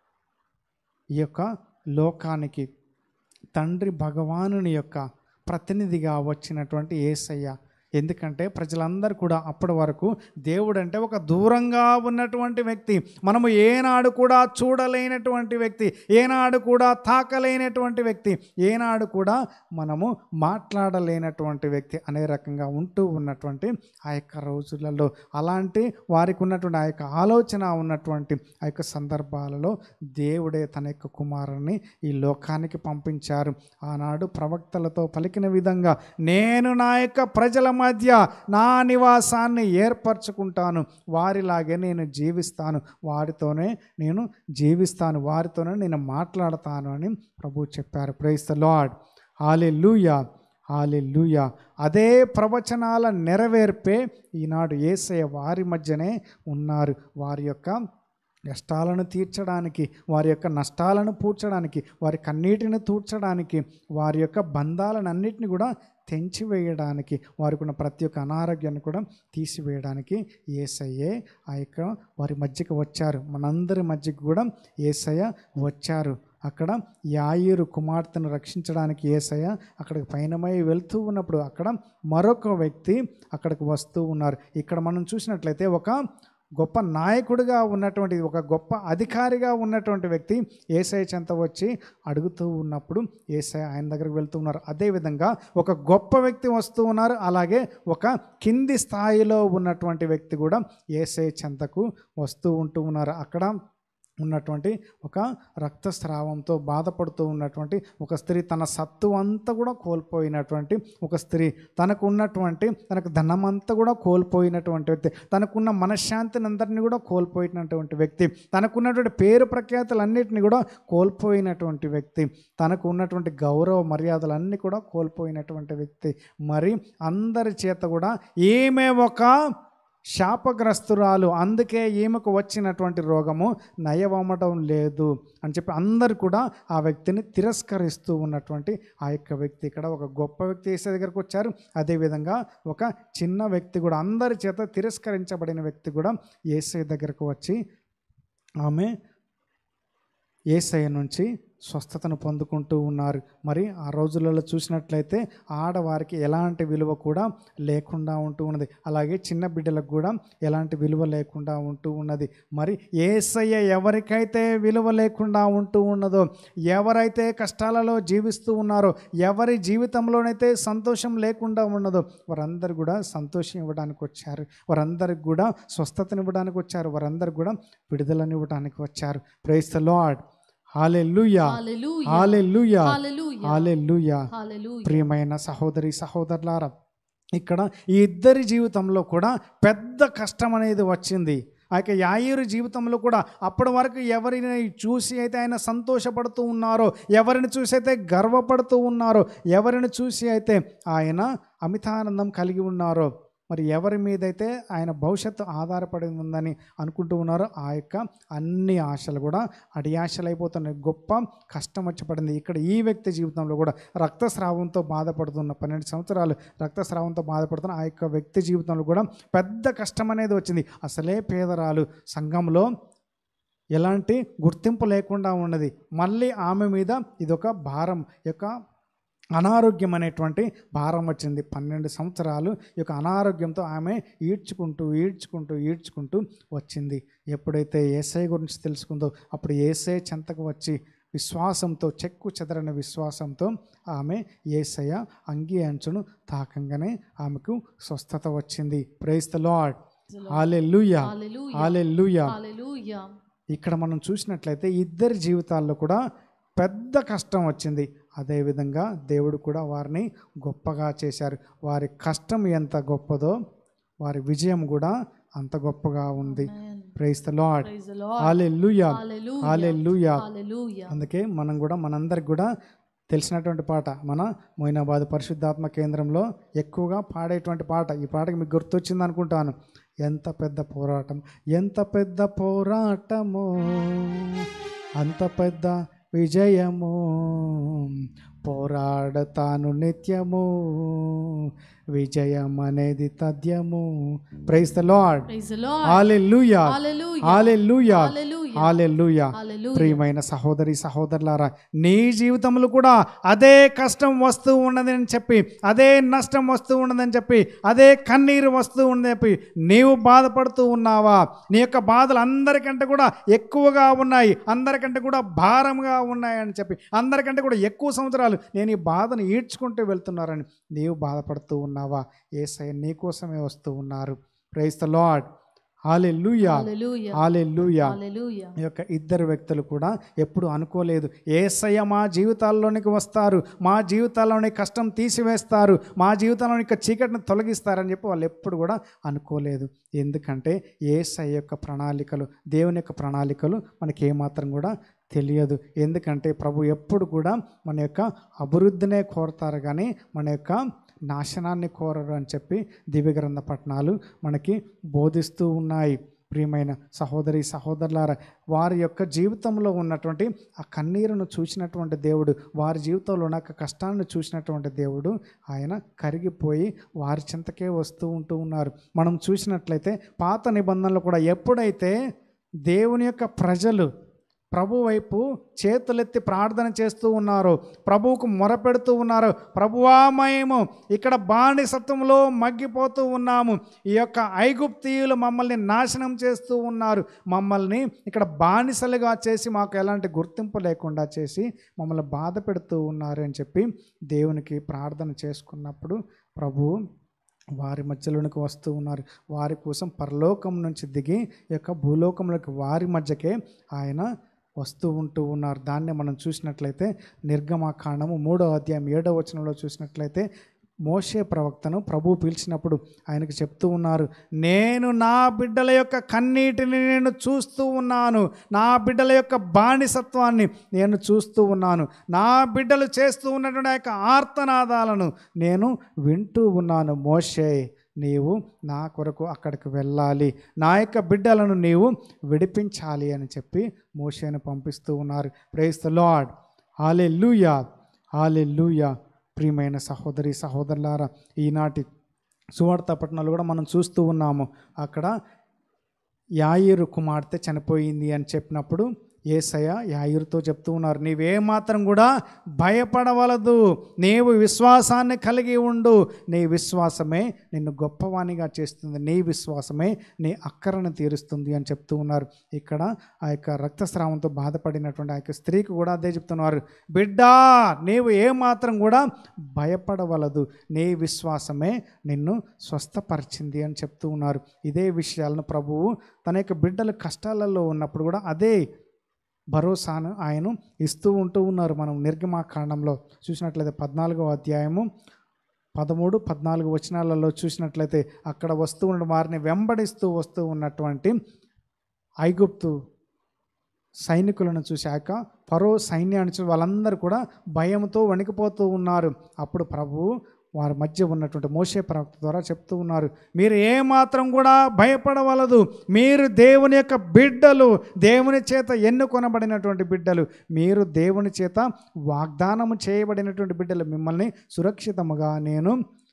Speaker 2: ఈ యొక్క లోకానికి తండ్రి భగవానుని యొక్క ప్రతినిధిగా వచ్చినటువంటి ఏసయ్య ఎందుకంటే ప్రజలందరూ కూడా అప్పటి వరకు దేవుడు అంటే ఒక దూరంగా ఉన్నటువంటి వ్యక్తి మనము ఏనాడు కూడా చూడలేనటువంటి వ్యక్తి ఏనాడు కూడా తాకలేనటువంటి వ్యక్తి ఏనాడు కూడా మనము మాట్లాడలేనటువంటి వ్యక్తి అనే రకంగా ఉంటూ ఉన్నటువంటి ఆ యొక్క రోజులలో అలాంటి వారికి ఉన్నటువంటి ఆ యొక్క ఆలోచన ఉన్నటువంటి ఆ యొక్క సందర్భాలలో దేవుడే తన యొక్క కుమారుని ఈ లోకానికి పంపించారు ఆనాడు ప్రవక్తలతో పలికిన విధంగా నేను నా యొక్క ప్రజల మధ్య నా నివాసాన్ని ఏర్పరచుకుంటాను వారిలాగే నేను జీవిస్తాను వారితోనే నేను జీవిస్తాను వారితోనే నేను మాట్లాడతాను అని ప్రభు చెప్పారు praise the lord hallelujah hallelujah అదే ప్రవచనాల నెరవేర్పే ఈనాడు ఏసయ్య వారి మధ్యనే ఉన్నారు వారి యొక్క కష్టాలను తీర్చడానికి వారి యొక్క నష్టాలను పూడ్చడానికి వారి కన్నీటిని తూర్చడానికి వారి యొక్క బంధాలను అన్నిటిని కూడా తెంచివేయడానికి వారికి ఉన్న ప్రతి ఒక్క అనారోగ్యాన్ని కూడా తీసివేయడానికి ఏసయ్యే ఆ యొక్క వారి మధ్యకి వచ్చారు మనందరి మధ్యకి కూడా ఏసయ్య వచ్చారు అక్కడ యాయిరు కుమార్తెను రక్షించడానికి ఏసయ్య అక్కడికి పయనమై వెళ్తూ ఉన్నప్పుడు అక్కడ మరొక వ్యక్తి అక్కడికి వస్తూ ఉన్నారు ఇక్కడ మనం చూసినట్లయితే ఒక గొప్ప నాయకుడిగా ఉన్నటువంటి ఒక గొప్ప అధికారిగా ఉన్నటువంటి వ్యక్తి ఏసఐ చెంత వచ్చి అడుగుతూ ఉన్నప్పుడు ఏసఐ ఆయన దగ్గరికి వెళ్తూ ఉన్నారు అదేవిధంగా ఒక గొప్ప వ్యక్తి వస్తూ ఉన్నారు అలాగే ఒక కింది స్థాయిలో ఉన్నటువంటి వ్యక్తి కూడా ఏసఐ చెంతకు వస్తూ ఉంటూ ఉన్నారు అక్కడ ఉన్నటువంటి ఒక రక్తస్రావంతో బాధపడుతూ ఉన్నటువంటి ఒక స్త్రీ తన సత్తు అంతా కూడా కోల్పోయినటువంటి ఒక స్త్రీ తనకు ఉన్నటువంటి తనకు ధనమంతా కూడా కోల్పోయినటువంటి వ్యక్తి తనకున్న మనశ్శాంతిని అందరినీ కూడా కోల్పోయినటువంటి వ్యక్తి తనకున్నటువంటి పేరు ప్రఖ్యాతులన్నిటిని కూడా కోల్పోయినటువంటి వ్యక్తి తనకు ఉన్నటువంటి గౌరవ మర్యాదలన్నీ కూడా కోల్పోయినటువంటి వ్యక్తి మరి అందరి చేత కూడా ఈమె ఒక శాపగ్రస్తురాలు అందుకే ఈమెకు వచ్చినటువంటి రోగము నయవమటం లేదు అని చెప్పి అందరు కూడా ఆ వ్యక్తిని తిరస్కరిస్తూ ఉన్నటువంటి ఆ యొక్క వ్యక్తి ఇక్కడ ఒక గొప్ప వ్యక్తి ఏసై దగ్గరకు వచ్చారు అదేవిధంగా ఒక చిన్న వ్యక్తి కూడా అందరి చేత తిరస్కరించబడిన వ్యక్తి కూడా ఏసై దగ్గరకు వచ్చి ఆమె ఏసఐ నుంచి స్వస్థతను పొందుకుంటూ ఉన్నారు మరి ఆ రోజులలో చూసినట్లయితే ఆడవారికి ఎలాంటి విలువ కూడా లేకుండా ఉంటూ ఉన్నది అలాగే చిన్న బిడ్డలకు కూడా ఎలాంటి విలువ లేకుండా ఉంటూ ఉన్నది మరి ఏసయ్య ఎవరికైతే విలువ లేకుండా ఉంటూ ఉన్నదో ఎవరైతే కష్టాలలో జీవిస్తూ ఉన్నారో ఎవరి జీవితంలోనైతే సంతోషం లేకుండా ఉన్నదో వారందరూ కూడా సంతోషం ఇవ్వడానికి వచ్చారు వారందరికి కూడా స్వస్థతనివ్వడానికి వచ్చారు వారందరికి కూడా విడుదలనివ్వడానికి వచ్చారు praise the lord hallelujah
Speaker 1: hallelujah
Speaker 2: hallelujah
Speaker 1: hallelujah
Speaker 2: hallelujah
Speaker 1: hallelujah
Speaker 2: ప్రియమైన సహోదరి సహోదరులారా ఇక్కడ ఈ ఇద్దరి జీవితంలో కూడా పెద్ద కష్టం అనేది వచ్చింది ఆ యొక్క యాయూరు జీవితంలో కూడా అప్పటి వరకు ఎవరిని చూసి అయితే ఆయన సంతోషపడుతూ ఉన్నారో ఎవరిని చూసి అయితే గర్వపడుతూ ఉన్నారో ఎవరిని చూసి అయితే ఆయన అమితానందం కలిగి ఉన్నారో మరి ఎవరి మీదైతే ఆయన భవిష్యత్తు ఆధారపడి ఉందని అనుకుంటూ ఉన్నారో ఆ యొక్క అన్ని ఆశలు కూడా అడియాశలైపోతున్నాయి గొప్ప కష్టం వచ్చి పడింది ఇక్కడ ఈ వ్యక్తి జీవితంలో కూడా రక్తస్రావంతో బాధపడుతున్న పన్నెండు సంవత్సరాలు రక్తస్రావంతో బాధపడుతున్న ఆ యొక్క వ్యక్తి జీవితంలో కూడా పెద్ద కష్టం అనేది వచ్చింది అసలే పేదరాలు సంఘంలో ఎలాంటి గుర్తింపు లేకుండా ఉన్నది మళ్ళీ ఆమె మీద ఇదొక భారం యొక్క అనారోగ్యం అనేటువంటి భారం వచ్చింది పన్నెండు సంవత్సరాలు ఈ యొక్క అనారోగ్యంతో ఆమె ఈడ్చుకుంటూ ఈడ్చుకుంటూ ఈడ్చుకుంటూ వచ్చింది ఎప్పుడైతే ఏసఐ గురించి తెలుసుకుందో అప్పుడు ఏసఐ చెంతకు వచ్చి విశ్వాసంతో చెక్కు చెదరని విశ్వాసంతో ఆమె ఏసయ అంగి అంచును తాకంగానే ఆమెకు స్వస్థత వచ్చింది praise the lord hallelujah
Speaker 1: hallelujah
Speaker 2: hallelujah
Speaker 1: hallelujah
Speaker 2: ఇక్కడ మనం చూసినట్లయితే ఇద్దరి జీవితాల్లో కూడా పెద్ద కష్టం వచ్చింది అదేవిధంగా దేవుడు కూడా వారిని గొప్పగా చేశారు వారి కష్టం ఎంత గొప్పదో వారి విజయం కూడా అంత గొప్పగా ఉంది praise the lord
Speaker 1: praise the lord
Speaker 2: hallelujah
Speaker 1: hallelujah
Speaker 2: hallelujah
Speaker 1: hallelujah
Speaker 2: అందుకే మనం కూడా మనందరికి కూడా తెలిసినటువంటి పాట మన మొయినాబాద్ పరిశుద్ధాత్మ కేంద్రంలో ఎక్కువగా పాడేటువంటి పాట ఈ పాటకి మీకు గుర్తొచ్చింది అనుకుంటాను ఎంత పెద్ద పోరాటం ఎంత పెద్ద పోరాటము అంత పెద్ద విజయము పోరాడతాను నిత్యము విజయం అనేది తథ్యము praise the lord
Speaker 1: praise the lord
Speaker 2: hallelujah
Speaker 1: hallelujah
Speaker 2: hallelujah
Speaker 1: hallelujah
Speaker 2: hallelujah
Speaker 1: hallelujah
Speaker 2: ప్రియమైన సహోదరి సహోదరులారా నీ జీవితంలో కూడా అదే కష్టం వస్తూ ఉన్నదని చెప్పి అదే నష్టం వస్తూ ఉన్నదని చెప్పి అదే కన్నీరు వస్తూ ఉందని చెప్పి నీవు బాధపడుతూ ఉన్నావా నీ యొక్క బాధలు అందరికంటే కూడా ఎక్కువగా ఉన్నాయి అందరికంటే కూడా భారంగా ఉన్నాయని చెప్పి అందరికంటే కూడా ఎక్కువ సంవత్సరాలు నేను ఈ బాధను ఈడ్చుకుంటూ వెళ్తున్నారని నీవు బాధపడుతూ ఉన్నావా ఏసయ్య నీ కోసమే వస్తూ ఉన్నారు praise the lord hallelujah
Speaker 1: hallelujah
Speaker 2: hallelujah
Speaker 1: hallelujah
Speaker 2: ఈ యొక్క ఇద్దరు వ్యక్తులు కూడా ఎప్పుడు అనుకోలేదు ఏసయ్య మా జీవితాల్లోనికి వస్తారు మా జీవితాల్లోని కష్టం తీసివేస్తారు మా జీవితంలోని యొక్క చీకటిని తొలగిస్తారని చెప్పి వాళ్ళు ఎప్పుడు కూడా అనుకోలేదు ఎందుకంటే ఏసయ్య యొక్క ప్రణాళికలు దేవుని యొక్క ప్రణాళికలు మనకి ఏమాత్రం కూడా తెలియదు ఎందుకంటే ప్రభు ఎప్పుడు కూడా మన యొక్క అభివృద్ధినే కోరతారు కానీ మన యొక్క నాశనాన్ని కోరరు అని చెప్పి దివ్యగ్రంథ పట్టణాలు మనకి బోధిస్తూ ఉన్నాయి ప్రియమైన సహోదరి సహోదరులారా వారి యొక్క జీవితంలో ఉన్నటువంటి ఆ కన్నీరును చూసినటువంటి దేవుడు వారి జీవితంలో ఉన్న ఒక కష్టాన్ని చూసినటువంటి దేవుడు ఆయన కరిగిపోయి వారి చింతకే వస్తూ ఉంటూ ఉన్నారు మనం చూసినట్లయితే పాత నిబంధనలు కూడా ఎప్పుడైతే దేవుని యొక్క ప్రజలు ప్రభు వైపు చేతులెత్తి ప్రార్థన చేస్తూ ఉన్నారు ప్రభువుకు మొరపెడుతూ ఉన్నారు ప్రభువా మేము ఇక్కడ బానిసత్వంలో మగ్గిపోతూ ఉన్నాము ఈ యొక్క ఐగుప్తీయులు మమ్మల్ని నాశనం చేస్తూ ఉన్నారు మమ్మల్ని ఇక్కడ బానిసలుగా చేసి మాకు ఎలాంటి గుర్తింపు లేకుండా చేసి మమ్మల్ని బాధ పెడుతూ ఉన్నారు అని చెప్పి దేవునికి ప్రార్థన చేసుకున్నప్పుడు ప్రభువు వారి మధ్యలోనికి వస్తూ ఉన్నారు వారి కోసం పరలోకం నుంచి దిగి ఈ యొక్క భూలోకంలోకి వారి మధ్యకే ఆయన వస్తూ ఉంటూ ఉన్నారు దాన్ని మనం చూసినట్లయితే నిర్గమాకాండము మూడో అధ్యాయం ఏడో వచనంలో చూసినట్లయితే మోషే ప్రవక్తను ప్రభు పిలిచినప్పుడు ఆయనకు చెప్తూ ఉన్నారు నేను నా బిడ్డల యొక్క కన్నీటిని నేను చూస్తూ ఉన్నాను నా బిడ్డల యొక్క బానిసత్వాన్ని నేను చూస్తూ ఉన్నాను నా బిడ్డలు చేస్తూ ఉన్నటువంటి ఆ యొక్క ఆర్తనాదాలను నేను వింటూ ఉన్నాను మోషే నీవు నా కొరకు అక్కడికి వెళ్ళాలి నా యొక్క బిడ్డలను నీవు విడిపించాలి అని చెప్పి మోషేను పంపిస్తూ ఉన్నారు ప్రేస్ ద లాడ్ ఆలే లూయా ఆలే లూయా ప్రియమైన సహోదరి సహోదరులారా ఈనాటి సువార్త పట్టణాలు కూడా మనం చూస్తూ ఉన్నాము అక్కడ యాయిరు కుమార్తె చనిపోయింది అని చెప్పినప్పుడు ఏసయ్య యాయిరుతో చెప్తూ ఉన్నారు నీవేమాత్రం కూడా భయపడవలదు నీవు విశ్వాసాన్ని కలిగి ఉండు నీ విశ్వాసమే నిన్ను గొప్పవాణిగా చేస్తుంది నీ విశ్వాసమే నీ అక్కరను తీరుస్తుంది అని చెప్తూ ఉన్నారు ఇక్కడ ఆ యొక్క రక్తస్రావంతో బాధపడినటువంటి ఆ యొక్క స్త్రీకి కూడా అదే చెప్తున్నారు బిడ్డా నీవు ఏమాత్రం కూడా భయపడవలదు నీ విశ్వాసమే నిన్ను స్వస్థపరిచింది అని చెప్తూ ఉన్నారు ఇదే విషయాలను ప్రభువు తన యొక్క బిడ్డల కష్టాలలో ఉన్నప్పుడు కూడా అదే భరోసాను ఆయన ఇస్తూ ఉంటూ ఉన్నారు మనం నిర్గమాకాండంలో చూసినట్లయితే పద్నాలుగో అధ్యాయము పదమూడు పద్నాలుగు వచనాలలో చూసినట్లయితే అక్కడ వస్తూ ఉన్న వారిని వెంబడిస్తూ వస్తూ ఉన్నటువంటి ఐగుప్తు సైనికులను చూశాక ఫరో సైన్యాన్ని చూసి వాళ్ళందరూ కూడా భయంతో వణికిపోతూ ఉన్నారు అప్పుడు ప్రభువు వారి మధ్య ఉన్నటువంటి మోసే ప్రవక్త ద్వారా చెప్తూ ఉన్నారు మీరు ఏమాత్రం కూడా భయపడవలదు మీరు దేవుని యొక్క బిడ్డలు దేవుని చేత ఎన్నుకొనబడినటువంటి బిడ్డలు మీరు దేవుని చేత వాగ్దానము చేయబడినటువంటి బిడ్డలు మిమ్మల్ని సురక్షితముగా నేను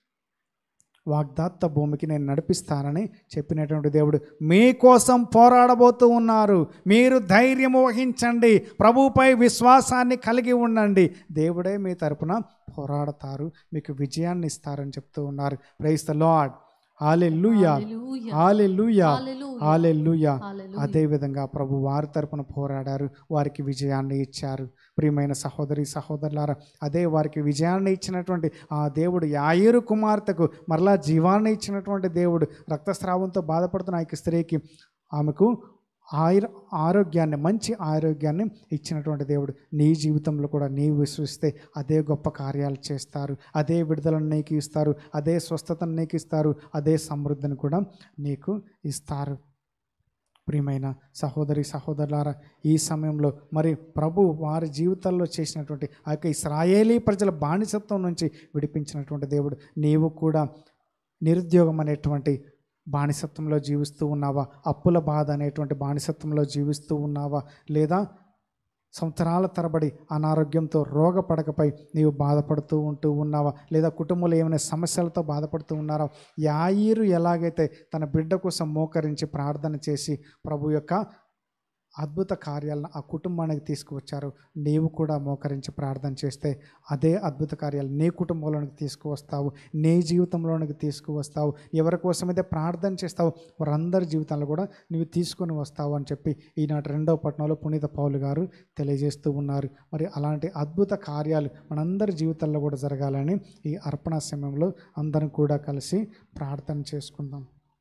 Speaker 2: వాగ్దాత్త భూమికి నేను నడిపిస్తానని చెప్పినటువంటి దేవుడు మీకోసం పోరాడబోతూ ఉన్నారు మీరు ధైర్యము వహించండి ప్రభువుపై విశ్వాసాన్ని కలిగి ఉండండి దేవుడే మీ తరపున పోరాడతారు మీకు విజయాన్ని ఇస్తారని చెప్తూ ఉన్నారు praise the lord hallelujah
Speaker 1: hallelujah.
Speaker 2: Hallelujah
Speaker 1: hallelujah.
Speaker 2: Hallelujah
Speaker 1: hallelujah.
Speaker 2: అదేవిధంగా ప్రభు వారి తరపున పోరాడారు వారికి విజయాన్ని ఇచ్చారు ప్రియమైన సహోదరి సహోదరులారా అదే వారికి విజయాన్ని ఇచ్చినటువంటి ఆ దేవుడు యాయిరు కుమార్తెకు మరలా జీవాన్ని ఇచ్చినటువంటి దేవుడు రక్తస్రావంతో బాధపడుతున్న ఆ యొక్క స్త్రీకి ఆమెకు ఆయుర్ ఆరోగ్యాన్ని మంచి ఆరోగ్యాన్ని ఇచ్చినటువంటి దేవుడు నీ జీవితంలో కూడా నీవు విశ్వసిస్తే అదే గొప్ప కార్యాలు చేస్తారు అదే విడుదలను నీకు ఇస్తారు అదే స్వస్థతను నీకు ఇస్తారు అదే సమృద్ధిని కూడా నీకు ఇస్తారు ప్రియమైన సహోదరి సహోదరులారా ఈ సమయంలో మరి ప్రభు వారి జీవితాల్లో చేసినటువంటి ఆ యొక్క ఇస్రాయేలీ ప్రజల బానిసత్వం నుంచి విడిపించినటువంటి దేవుడు నీవు కూడా నిరుద్యోగం అనేటువంటి బానిసత్వంలో జీవిస్తూ ఉన్నావా అప్పుల బాధ అనేటువంటి బానిసత్వంలో జీవిస్తూ ఉన్నావా లేదా సంవత్సరాల తరబడి అనారోగ్యంతో రోగపడకపై నీవు బాధపడుతూ ఉంటూ ఉన్నావా లేదా కుటుంబంలో ఏమైనా సమస్యలతో బాధపడుతూ ఉన్నారా యాయిరు ఎలాగైతే తన బిడ్డ కోసం మోకరించి ప్రార్థన చేసి ప్రభు యొక్క అద్భుత కార్యాలను ఆ కుటుంబానికి తీసుకువచ్చారు నీవు కూడా మోకరించి ప్రార్థన చేస్తే అదే అద్భుత కార్యాలు నీ కుటుంబంలోనికి తీసుకువస్తావు నీ జీవితంలోనికి తీసుకువస్తావు ఎవరి కోసమైతే ప్రార్థన చేస్తావు వారందరి జీవితాల్లో కూడా నువ్వు తీసుకొని వస్తావు అని చెప్పి ఈనాటి రెండవ పట్టణంలో పునీత పౌలు గారు తెలియజేస్తూ ఉన్నారు మరి అలాంటి అద్భుత కార్యాలు మనందరి జీవితాల్లో కూడా జరగాలని ఈ అర్పణ సమయంలో అందరం కూడా కలిసి ప్రార్థన చేసుకుందాం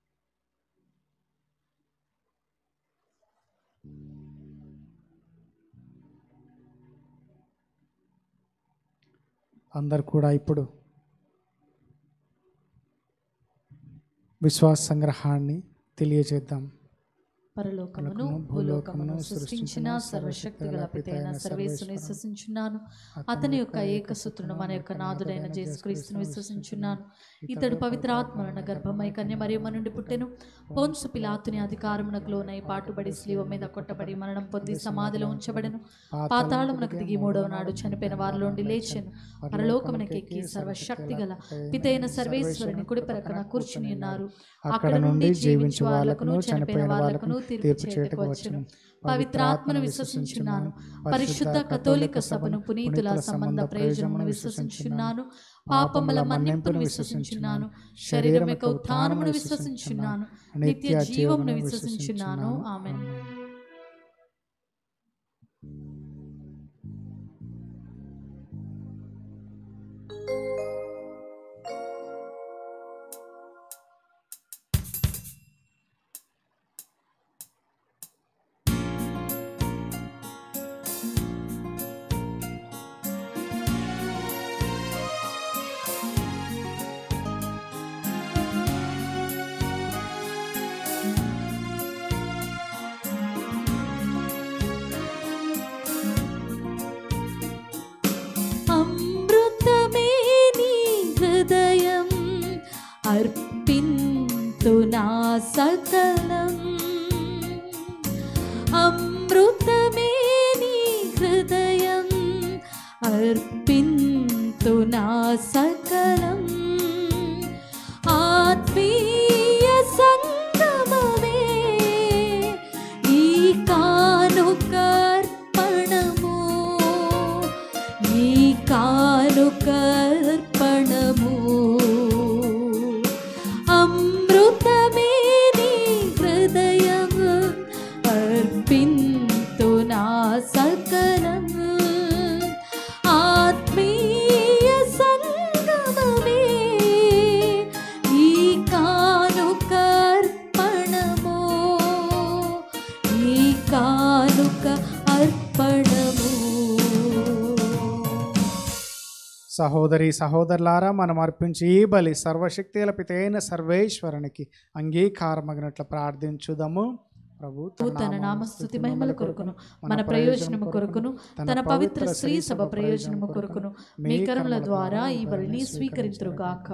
Speaker 2: అందరు కూడా ఇప్పుడు విశ్వాస సంగ్రహాన్ని తెలియజేద్దాం
Speaker 1: పరలోకమును భూలోకమును సృష్టించిన సర్వశక్తి గల పితైన సర్వేశ్వరుని విశ్వసించున్నాను అతని యొక్క ఏకసూత్రుడు మన యొక్క నాథుడైన జేసుక్రీస్తును విశ్వసించున్నాను ఇతడు పవిత్రాత్మలను గర్భమై కన్యమరియమ నుండి పుట్టెను పోన్సు పిలాతుని అధికారమునకు లోనై పాటుబడి స్లీవ మీద కొట్టబడి మరణం పొంది సమాధిలో ఉంచబడెను పాతాళమునకు దిగి మూడవ నాడు చనిపోయిన వారిలోండి లేచెను పరలోకమునకు ఎక్కి సర్వశక్తి గల పితైన సర్వేశ్వరుని కుడి పరకన కూర్చుని ఉన్నారు
Speaker 2: అక్కడ నుండి జీవించు వాళ్ళకును చనిపోయిన వాళ్ళకును తీర్పు చేతకు వచ్చును
Speaker 1: పవిత్రాత్మను విశ్వసించున్నాను పరిశుద్ధ కథోలిక సభను పునీతుల సంబంధ ప్రయోజనమును విశ్వసించున్నాను పాపముల మన్నింపును విశ్వసించున్నాను శరీరం యొక్క ఉత్థానమును విశ్వసించున్నాను నిత్య జీవమును విశ్వసించున్నాను ఆమెన్ సకలం అమృతమే నీ హృదయం అర్పింతు నా సకలం ఆత్మీయ సంగమమే ఈ కానుకర్పణము ఈ కానుకర్పణము అమృతమే నీ హృదయం అర్పింతు నా సకలం ఆత్మీయ సంగమమే ఈ కానుకర్పణము ఈ కానుక అర్పణము
Speaker 2: సహోదరి సహోదరులారా మనం అర్పించి ఈ బలి సర్వశక్తుల పితైన సర్వేశ్వరునికి అంగీకారమగినట్లు ప్రార్థించుదాము ప్రభు
Speaker 1: తన నామస్తుతి మహిమల కొరకును మన ప్రయోజనము కొరకును తన పవిత్ర శ్రీ సభ ప్రయోజనము కొరకును మీ కరుణల ద్వారా ఈ బలిని స్వీకరించుగాక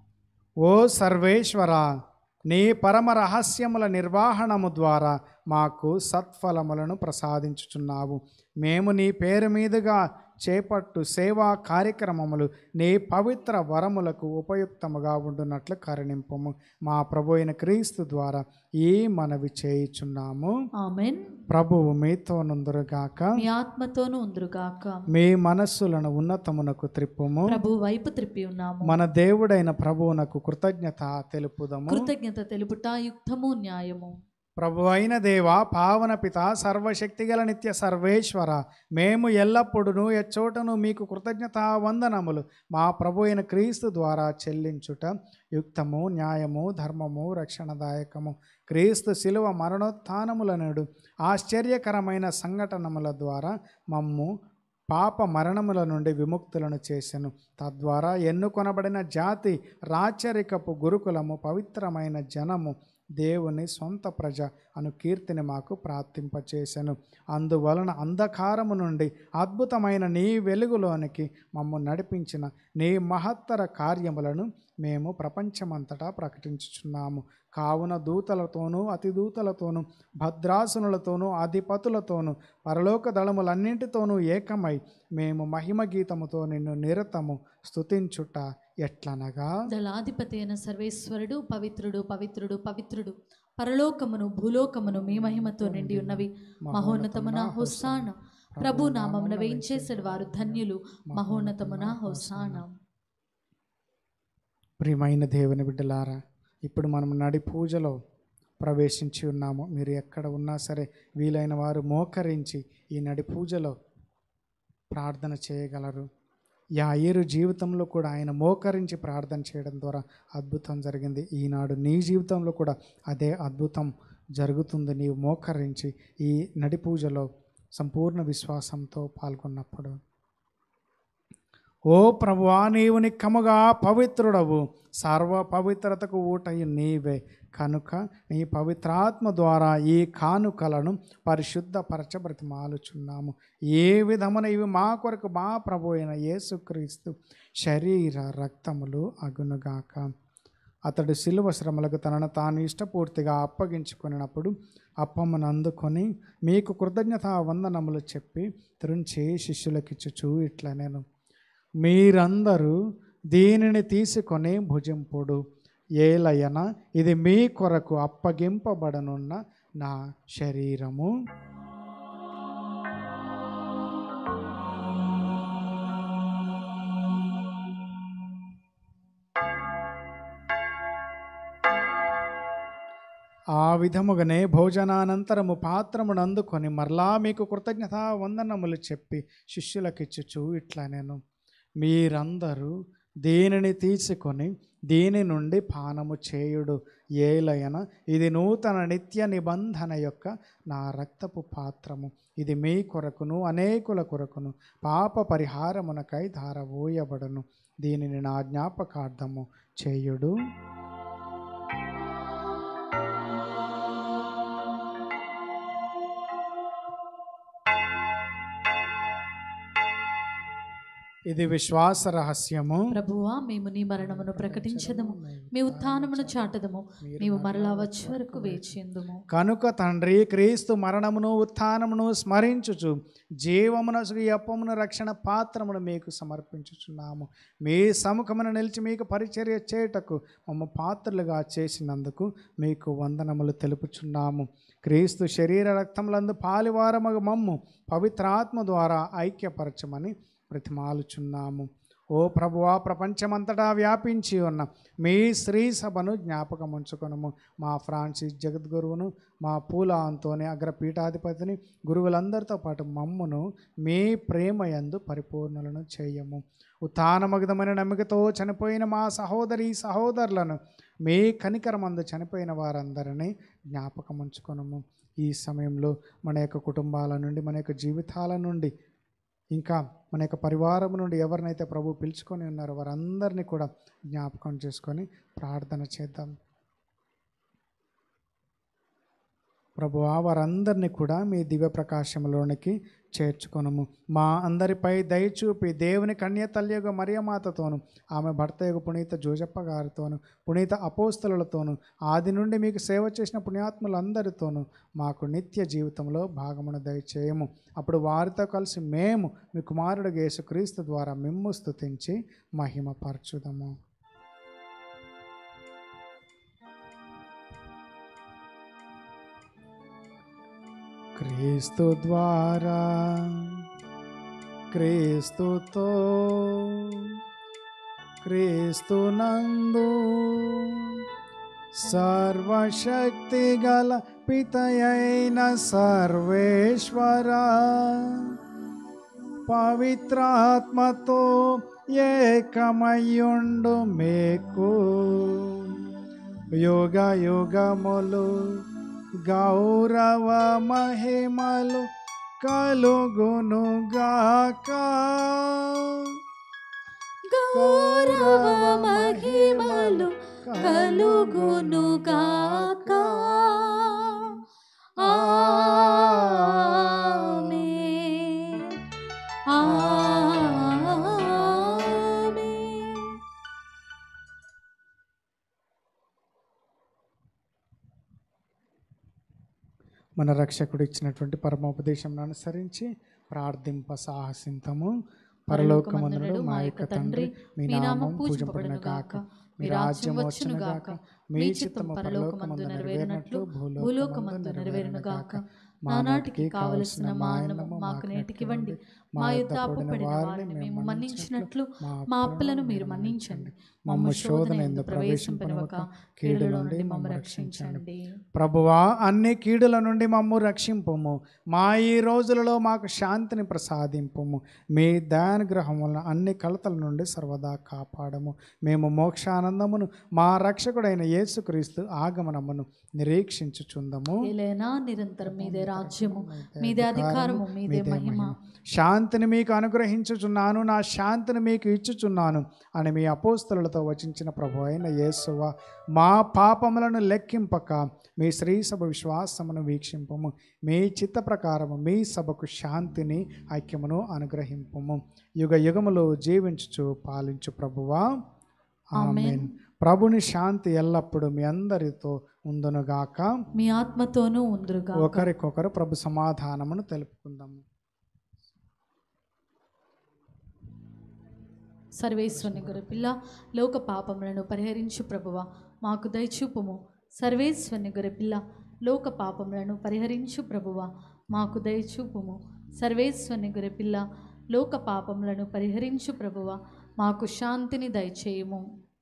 Speaker 2: ఓ సర్వేశ్వర నీ పరమ రహస్యముల నిర్వహణము ద్వారా మాకు సత్ఫలములను ప్రసాదించుచున్నావు మేము నీ పేరు మీదుగా చేపట్టు సేవా కార్యక్రమములు నీ పవిత్ర వరములకు ఉపయుక్తముగా ఉండునట్లు కరుణింపము మా ప్రభు అయిన క్రీస్తు ద్వారా ఈ మనవి చేయుచున్నాము
Speaker 1: ఆమెన్
Speaker 2: ప్రభువు మీతో నుందురుగాక
Speaker 1: మీ ఆత్మతోనూ ఉందురుగాక
Speaker 2: మీ మనస్సులను ఉన్నతమునకు త్రిప్పుము
Speaker 1: ప్రభు వైపు త్రిప్పి ఉన్నాము
Speaker 2: మన దేవుడైన ప్రభువునకు కృతజ్ఞత తెలుపుదము
Speaker 1: కృతజ్ఞత తెలుపుట యుక్తము న్యాయము
Speaker 2: ప్రభు అయిన దేవ పావన పిత సర్వశక్తిగల నిత్య సర్వేశ్వర మేము ఎల్లప్పుడూ ఎచ్చోటను మీకు కృతజ్ఞత వందనములు మా ప్రభు అయిన క్రీస్తు ద్వారా చెల్లించుట యుక్తము న్యాయము ధర్మము రక్షణదాయకము క్రీస్తు శిలువ మరణోత్థానముల నేడు ఆశ్చర్యకరమైన సంఘటనముల ద్వారా మమ్ము పాప మరణముల నుండి విముక్తులను చేసెను తద్వారా ఎన్నుకొనబడిన జాతి రాచరికపు గురుకులము పవిత్రమైన జనము దేవుని సొంత ప్రజ అను కీర్తిని మాకు ప్రార్థింపచేసెను అందువలన అంధకారము నుండి అద్భుతమైన నీ వెలుగులోనికి మమ్ము నడిపించిన నీ మహత్తర కార్యములను మేము ప్రపంచమంతటా ప్రకటించుచున్నాము కావున దూతలతోనూ అతిదూతలతోనూ భద్రాసునులతోనూ అధిపతులతోనూ పరలోక దళములన్నింటితోనూ ఏకమై మేము మహిమ గీతముతో నిన్ను నిరతము స్తుతించుట ఎట్లనగా
Speaker 1: దళాధిపతి అయిన సర్వేశ్వరుడు పవిత్రుడు పవిత్రుడు పవిత్రుడు పరలోకమును భూలోకమును మీ మహిమతో నిండి ఉన్నవి మహోన్నతమున హోసాన ప్రభు నామమున వేయించేసాడు వారు ధన్యులు మహోన్నతమున హోసాన
Speaker 2: ప్రియమైన దేవుని బిడ్డలారా ఇప్పుడు మనం నడి పూజలో ప్రవేశించి ఉన్నాము మీరు ఎక్కడ ఉన్నా సరే వీలైన వారు మోకరించి ఈ నడి పూజలో ప్రార్థన చేయగలరు యాయేరు జీవితంలో కూడా ఆయన మోకరించి ప్రార్థన చేయడం ద్వారా అద్భుతం జరిగింది ఈనాడు నీ జీవితంలో కూడా అదే అద్భుతం జరుగుతుంది నీవు మోకరించి ఈ నడి పూజలో సంపూర్ణ విశ్వాసంతో పాల్గొన్నప్పుడు ఓ ప్రభువా నీవు నిక్కముగా పవిత్రుడవు సర్వ పవిత్రతకు ఊటయు నీవే కనుక నీ పవిత్రాత్మ ద్వారా ఈ కానుకలను పరిశుద్ధపరచబడి మాలుచున్నాము ఏ విధమున ఇవి మా కొరకు మా ప్రభు అయిన యేసుక్రీస్తు శరీర రక్తములు అగునుగాక అతడు శిలువ శ్రమలకు తనను తాను ఇష్టపూర్తిగా అప్పగించుకున్నప్పుడు అప్పమ్మను అందుకొని మీకు కృతజ్ఞత వందనములు చెప్పి త్రుంచి శిష్యులకిచ్చుచూ ఇట్లా నేను మీరందరూ దీనిని తీసుకొని భుజింపుడు ఏలయన ఇది మీ కొరకు అప్పగింపబడనున్న నా శరీరము ఆ విధముగానే భోజనానంతరము పాత్రమును అందుకొని మరలా మీకు కృతజ్ఞత వందనములు చెప్పి శిష్యులకిచ్చుచు ఇట్లా నేను మీరందరూ దీనిని తీసుకొని దీని నుండి పానము చేయుడు ఏలయన ఇది నూతన నిత్య నిబంధన యొక్క నా రక్తపు పాత్రము ఇది మీ కొరకును అనేకుల కొరకును పాప పరిహారమునకై ధారవోయబడును దీనిని నా జ్ఞాపకార్థము చేయుడు ఇది విశ్వాస రహస్యము
Speaker 1: ప్రభువా మేము నీ మరణమును ప్రకటించదము మీ ఉత్థానమును చాటదము నీవు మరలా వచ్చే వరకు వేచియందుము
Speaker 2: కనుక తండ్రి క్రీస్తు మరణమును ఉత్థానమును స్మరించుచు జీవమున ఈ అప్పమును రక్షణ పాత్రమును మీకు సమర్పించుచున్నాము మీ సముఖమును నిలిచి మీకు పరిచర్య చేయుటకు మమ్మ పాత్రలుగా చేసినందుకు మీకు వందనములు తెలుపుచున్నాము క్రీస్తు శరీర రక్తములందు పాలివారమగు మమ్ము పవిత్రాత్మ ద్వారా ఐక్యపరచమని ప్రతిమాలుచున్నాము ఓ ప్రభువా ప్రపంచమంతటా వ్యాపించి ఉన్న మీ శ్రీ సభను జ్ఞాపకం ఉంచుకొనము మా ఫ్రాన్సిస్ జగద్గురువును మా పూల అంతోని అగ్రపీఠాధిపతిని గురువులందరితో పాటు మమ్మును మీ ప్రేమయందు పరిపూర్ణులను చేయము ఉత్థానమగదమైన నమ్మికతో చనిపోయిన మా సహోదరి సహోదరులను మీ కనికరమందు చనిపోయిన వారందరినీ జ్ఞాపకం ఉంచుకొనము ఈ సమయంలో మన యొక్క కుటుంబాల నుండి మన యొక్క జీవితాల నుండి ఇంకా మన యొక్క పరివారం నుండి ఎవరినైతే ప్రభు పిలుచుకొని ఉన్నారో వారందరినీ కూడా జ్ఞాపకం చేసుకొని ప్రార్థన చేద్దాం ప్రభువా వారందరినీ కూడా మీ దివ్య ప్రకాశంలోనికి చేర్చుకొనము మా అందరిపై దయచూపి దేవుని కన్యతల్యగు మరియమాతతోను ఆమె భర్త యొక్క పునీత జోజప్ప గారితోను పునీత అపోస్తలతోను ఆది నుండి మీకు సేవ చేసిన పుణ్యాత్ములందరితోనూ మాకు నిత్య జీవితంలో భాగమును దయచేయము అప్పుడు వారితో కలిసి మేము మీ కుమారుడు యేసుక్రీస్తు ద్వారా మిమ్ము స్తుతించి మహిమపరచుదము క్రీస్తు ద్వారా క్రీస్తుతో క్రీస్తునందు సర్వశక్తి గల పితయైన సర్వేశ్వర పవిత్రాత్మతో ఏకమయ్యుండు మేకు యుగ యుగములు గౌరవ మహిమలు కలుగునుగాక
Speaker 1: గౌరవ మహిమలు కలుగునుగాక ఆమేన్. ఆమేన్.
Speaker 2: మన రక్షకుడు ఇచ్చినటువంటి పరమోపదేశం అనుసరించి ప్రార్థింప సాహసింతము పరలోకమందుడు మా యొక్క తండ్రి మీ నామం పూజింపబడిన గాక మీ రాజ్యం వచ్చును గాక మీ చిత్తం పరలోకమందు నెరవేరినట్లు భూలోకమందు నెరవేరును గాక
Speaker 1: నానాటికి కావలసిన మా అన్నము మాకు నేటికివ్వండి మా యుద్ధ అప్పుపడిన వారిని మేము మన్నించినట్లు మా అప్పులను మీరు మన్నించండి మమ్మ శోధన ఎందు ప్రవేశింపనివ్వక కీడులో నుండి మమ్మ రక్షించండి
Speaker 2: ప్రభువా అన్ని కీడుల నుండి మమ్ము రక్షింపుము మా ఈ రోజులలో మాకు శాంతిని ప్రసాదింపుము మీ దయానుగ్రహం వలన అన్ని కలతల నుండి సర్వదా కాపాడము మేము మోక్షానందమును మా రక్షకుడైన యేసుక్రీస్తు ఆగమనమును నిరీక్షించుచుందము
Speaker 1: ఏలైనా నిరంతరం మీదే రాజ్యము మీదే అధికారము మీదే మహిమ
Speaker 2: శాంతిని మీకు అనుగ్రహించుచున్నాను నా శాంతిని మీకు ఇచ్చుచున్నాను అని మీ అపోస్తలతో వచించిన ప్రభు అయిన యేసువ మా పాపములను లెక్కింపక మీ శ్రీ సభ విశ్వాసమును వీక్షింపము మీ చిత్త ప్రకారము మీ సభకు శాంతిని ఐక్యమును అనుగ్రహింపము యుగ యుగములు జీవించుచు పాలించు ప్రభువా ఆమెన్ ప్రభుని శాంతి ఎల్లప్పుడూ మీ అందరితో ఉందునుగాక
Speaker 1: మీ ఆత్మతోనూ ఉందురుగా
Speaker 2: ఒకరికొకరు ప్రభు సమాధానమును తెలుపుకుందాము
Speaker 1: సర్వేశ్వరుని గొర్రెపిల్ల లోక పాపములను పరిహరించు ప్రభువ మాకు దయచూపుము సర్వేశ్వరుని గొర్రెపిల్ల లోక పాపములను పరిహరించు ప్రభువ మాకు దయచూపుము సర్వేశ్వరుని గొర్రెపిల్ల లోక పాపములను పరిహరించు ప్రభువ మాకు శాంతిని దయచేయము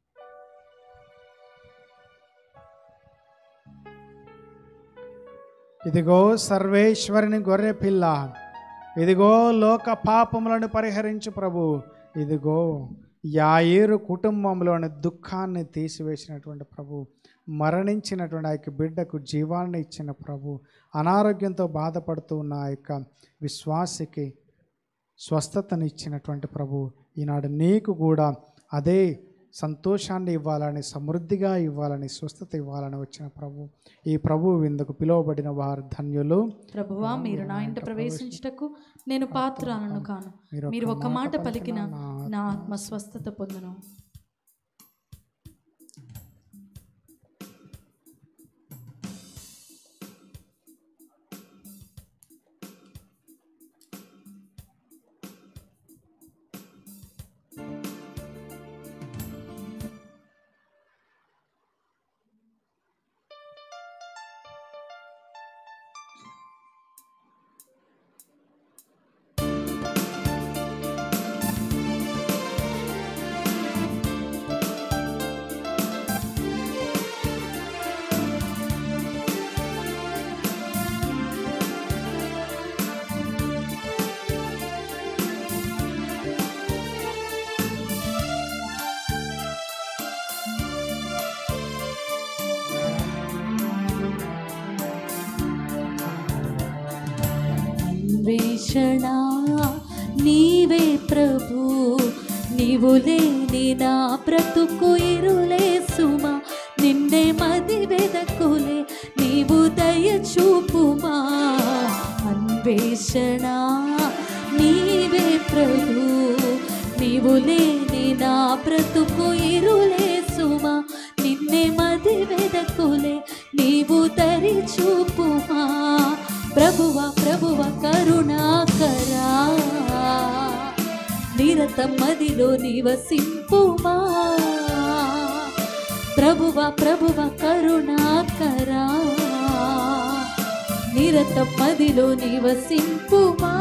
Speaker 2: ఇదిగో సర్వేశ్వరుని గొర్రె పిల్ల ఇదిగో లోక పాపములను పరిహరించు ప్రభు ఇదిగో యాయేరు కుటుంబంలోని దుఃఖాన్ని తీసివేసినటువంటి ప్రభు మరణించినటువంటి ఆ యొక్క బిడ్డకు జీవాన్ని ఇచ్చిన ప్రభు అనారోగ్యంతో బాధపడుతూ ఉన్న ఆ యొక్క విశ్వాసికి స్వస్థతను ఇచ్చినటువంటి ప్రభు ఈనాడు నీకు కూడా అదే సంతోషాన్ని ఇవ్వాలని సమృద్ధిగా ఇవ్వాలని స్వస్థత ఇవ్వాలని వచ్చిన ప్రభు ఈ ప్రభు విందుకు పిలువబడిన వారు ధన్యులు
Speaker 1: ప్రభువా మీరు నా ఇంట ప్రవేశించుటకు నేను పాత్రాలను కాను మీరు ఒక మాట పలికిన నా ఆత్మ స్వస్థత పొందును అన్వేషణ నీవే ప్రభు నీవు లేని నా బ్రతుకు ఇరులే సుమా నిన్నే మది వెదకులే నీవు దయ చూపుమా అన్వేషణ నీవే ప్రభు నీవు లేని నా బ్రతుకు ఇరులే సుమా నిన్నే మది వెదకులే నీవు దరి చూపుమా ప్రభువ ప్రభువ కరుణాకరా నిరతం మదిలో నివసింపుమా ప్రభువ ప్రభువ కరుణాకరా నిరతం మదిలో నివసింపుమా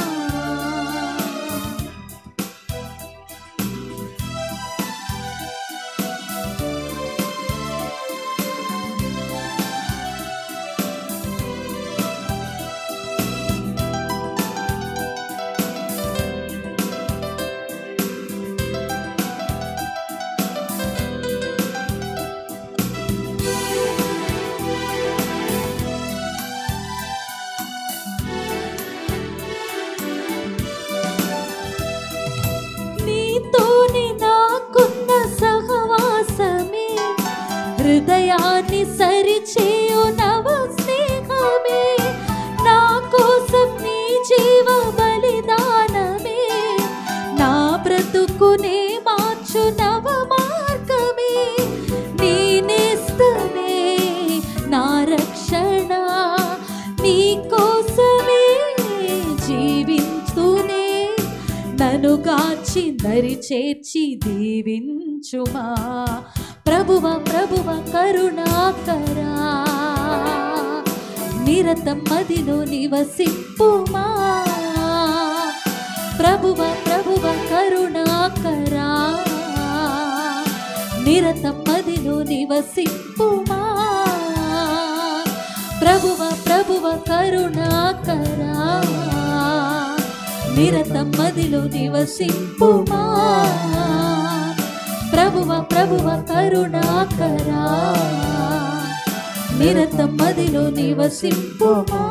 Speaker 1: నీతోనే నాకున్న సహవాసమే హృదయాన్ని సరిచేయు నవ స్నేహమే నా కోసం నీ జీవ బలిదానమే నా బ్రతుకునే మార్చు నవ మార్గమే నీ నేస్తమే నా రక్షణ నీ కోసమే జీవించునే నన్ను కాచి దరి చేర్చి దీవించుమా ప్రభువ ప్రభువ కరుణాకరా నిరతం మదిలో నివసింపుమా ప్రభువ ప్రభువ కరుణాకరా నిరతం మదిలో నివసింపుమా ప్రభువ ప్రభువ కరుణాకరా నిరతం మదిలో నివసింపుమా ప్రభువ ప్రభువ కరుణాకరా నిరతం మదిలో నివసింపుమా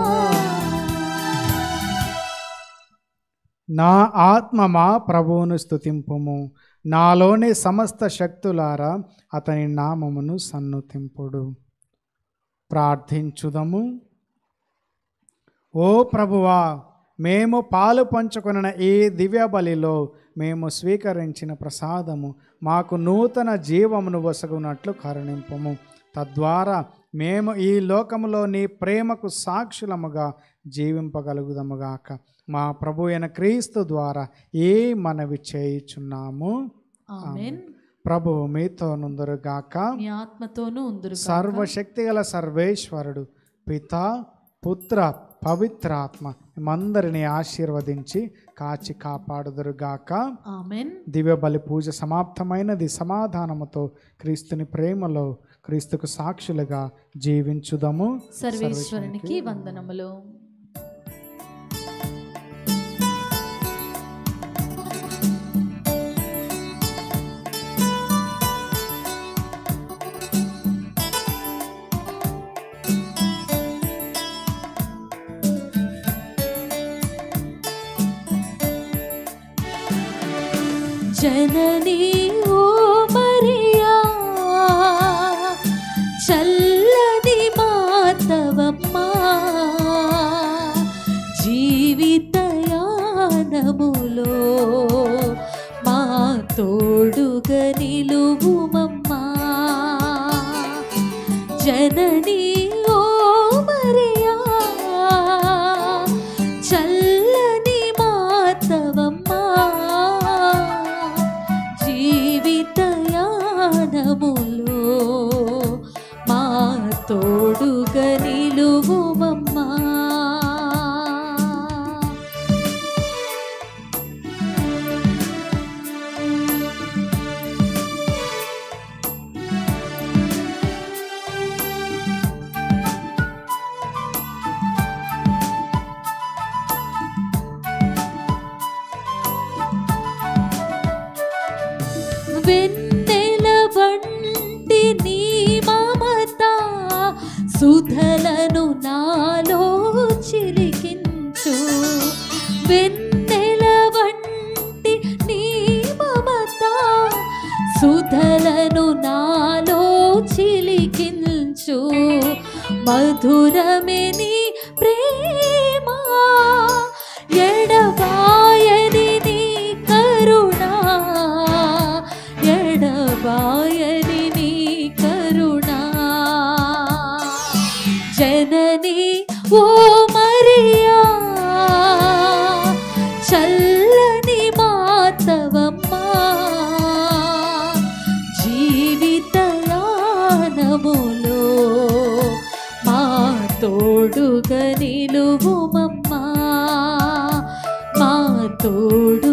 Speaker 2: నా ఆత్మ మా ప్రభువును స్తుతింపుము నాలోని సమస్త శక్తులారా అతని నామమును సన్నుతింపుడు ప్రార్థించుదము ఓ ప్రభువా మేము పాలు పంచుకున్న ఈ దివ్య బలిలో మేము స్వీకరించిన ప్రసాదము మాకు నూతన జీవమును వసగునట్లు కరుణింపము తద్వారా మేము ఈ లోకములో నీ ప్రేమకు సాక్షులముగా జీవింపగలుగుదముగాక మా ప్రభు అయిన క్రీస్తు ద్వారా ఏ మనవి చేయుచున్నాము
Speaker 1: ఆమెన్
Speaker 2: ప్రభువు మీతో నుందురుగాక
Speaker 1: నీ ఆత్మతోనూ ఉందురు
Speaker 2: సర్వశక్తిగల సర్వేశ్వరుడు పిత పుత్ర పవిత్రాత్మ మేమందరిని ఆశీర్వదించి కాచి కాపాడుదురుగాక
Speaker 1: ఆమెన్
Speaker 2: దివ్య బలి పూజ సమాప్తమైనది సమాధానముతో క్రీస్తుని ప్రేమలో క్రీస్తుకు సాక్షులుగా జీవించుదము
Speaker 1: సర్వేశ్వరునికి వందనములు జననీ ఓ మరియా చల్లని మాతవమ్మా జీవితయానములో మా నిలువుమమ్మా జననీ ఓ మరియా చల్లని మాతవమ్మా జీవితయానములో మా తోడుగా నిలువుమమ్మా వెన్నెల వంటి నీ మమత సుధలను నాలో చిలికించు వెన్నెల వంటి నీ మమత సుధలను నాలో చిలికించు మధురమే నీ ప్రేమ ఎడబాయని నీ కరుణ ఎడబాయని నీ కరుణ జనని ఓ మరియా చల్లని మాతవమ్మా జీవితయానములో మా తోడుగా నిలువుమమ్మా మా తోడు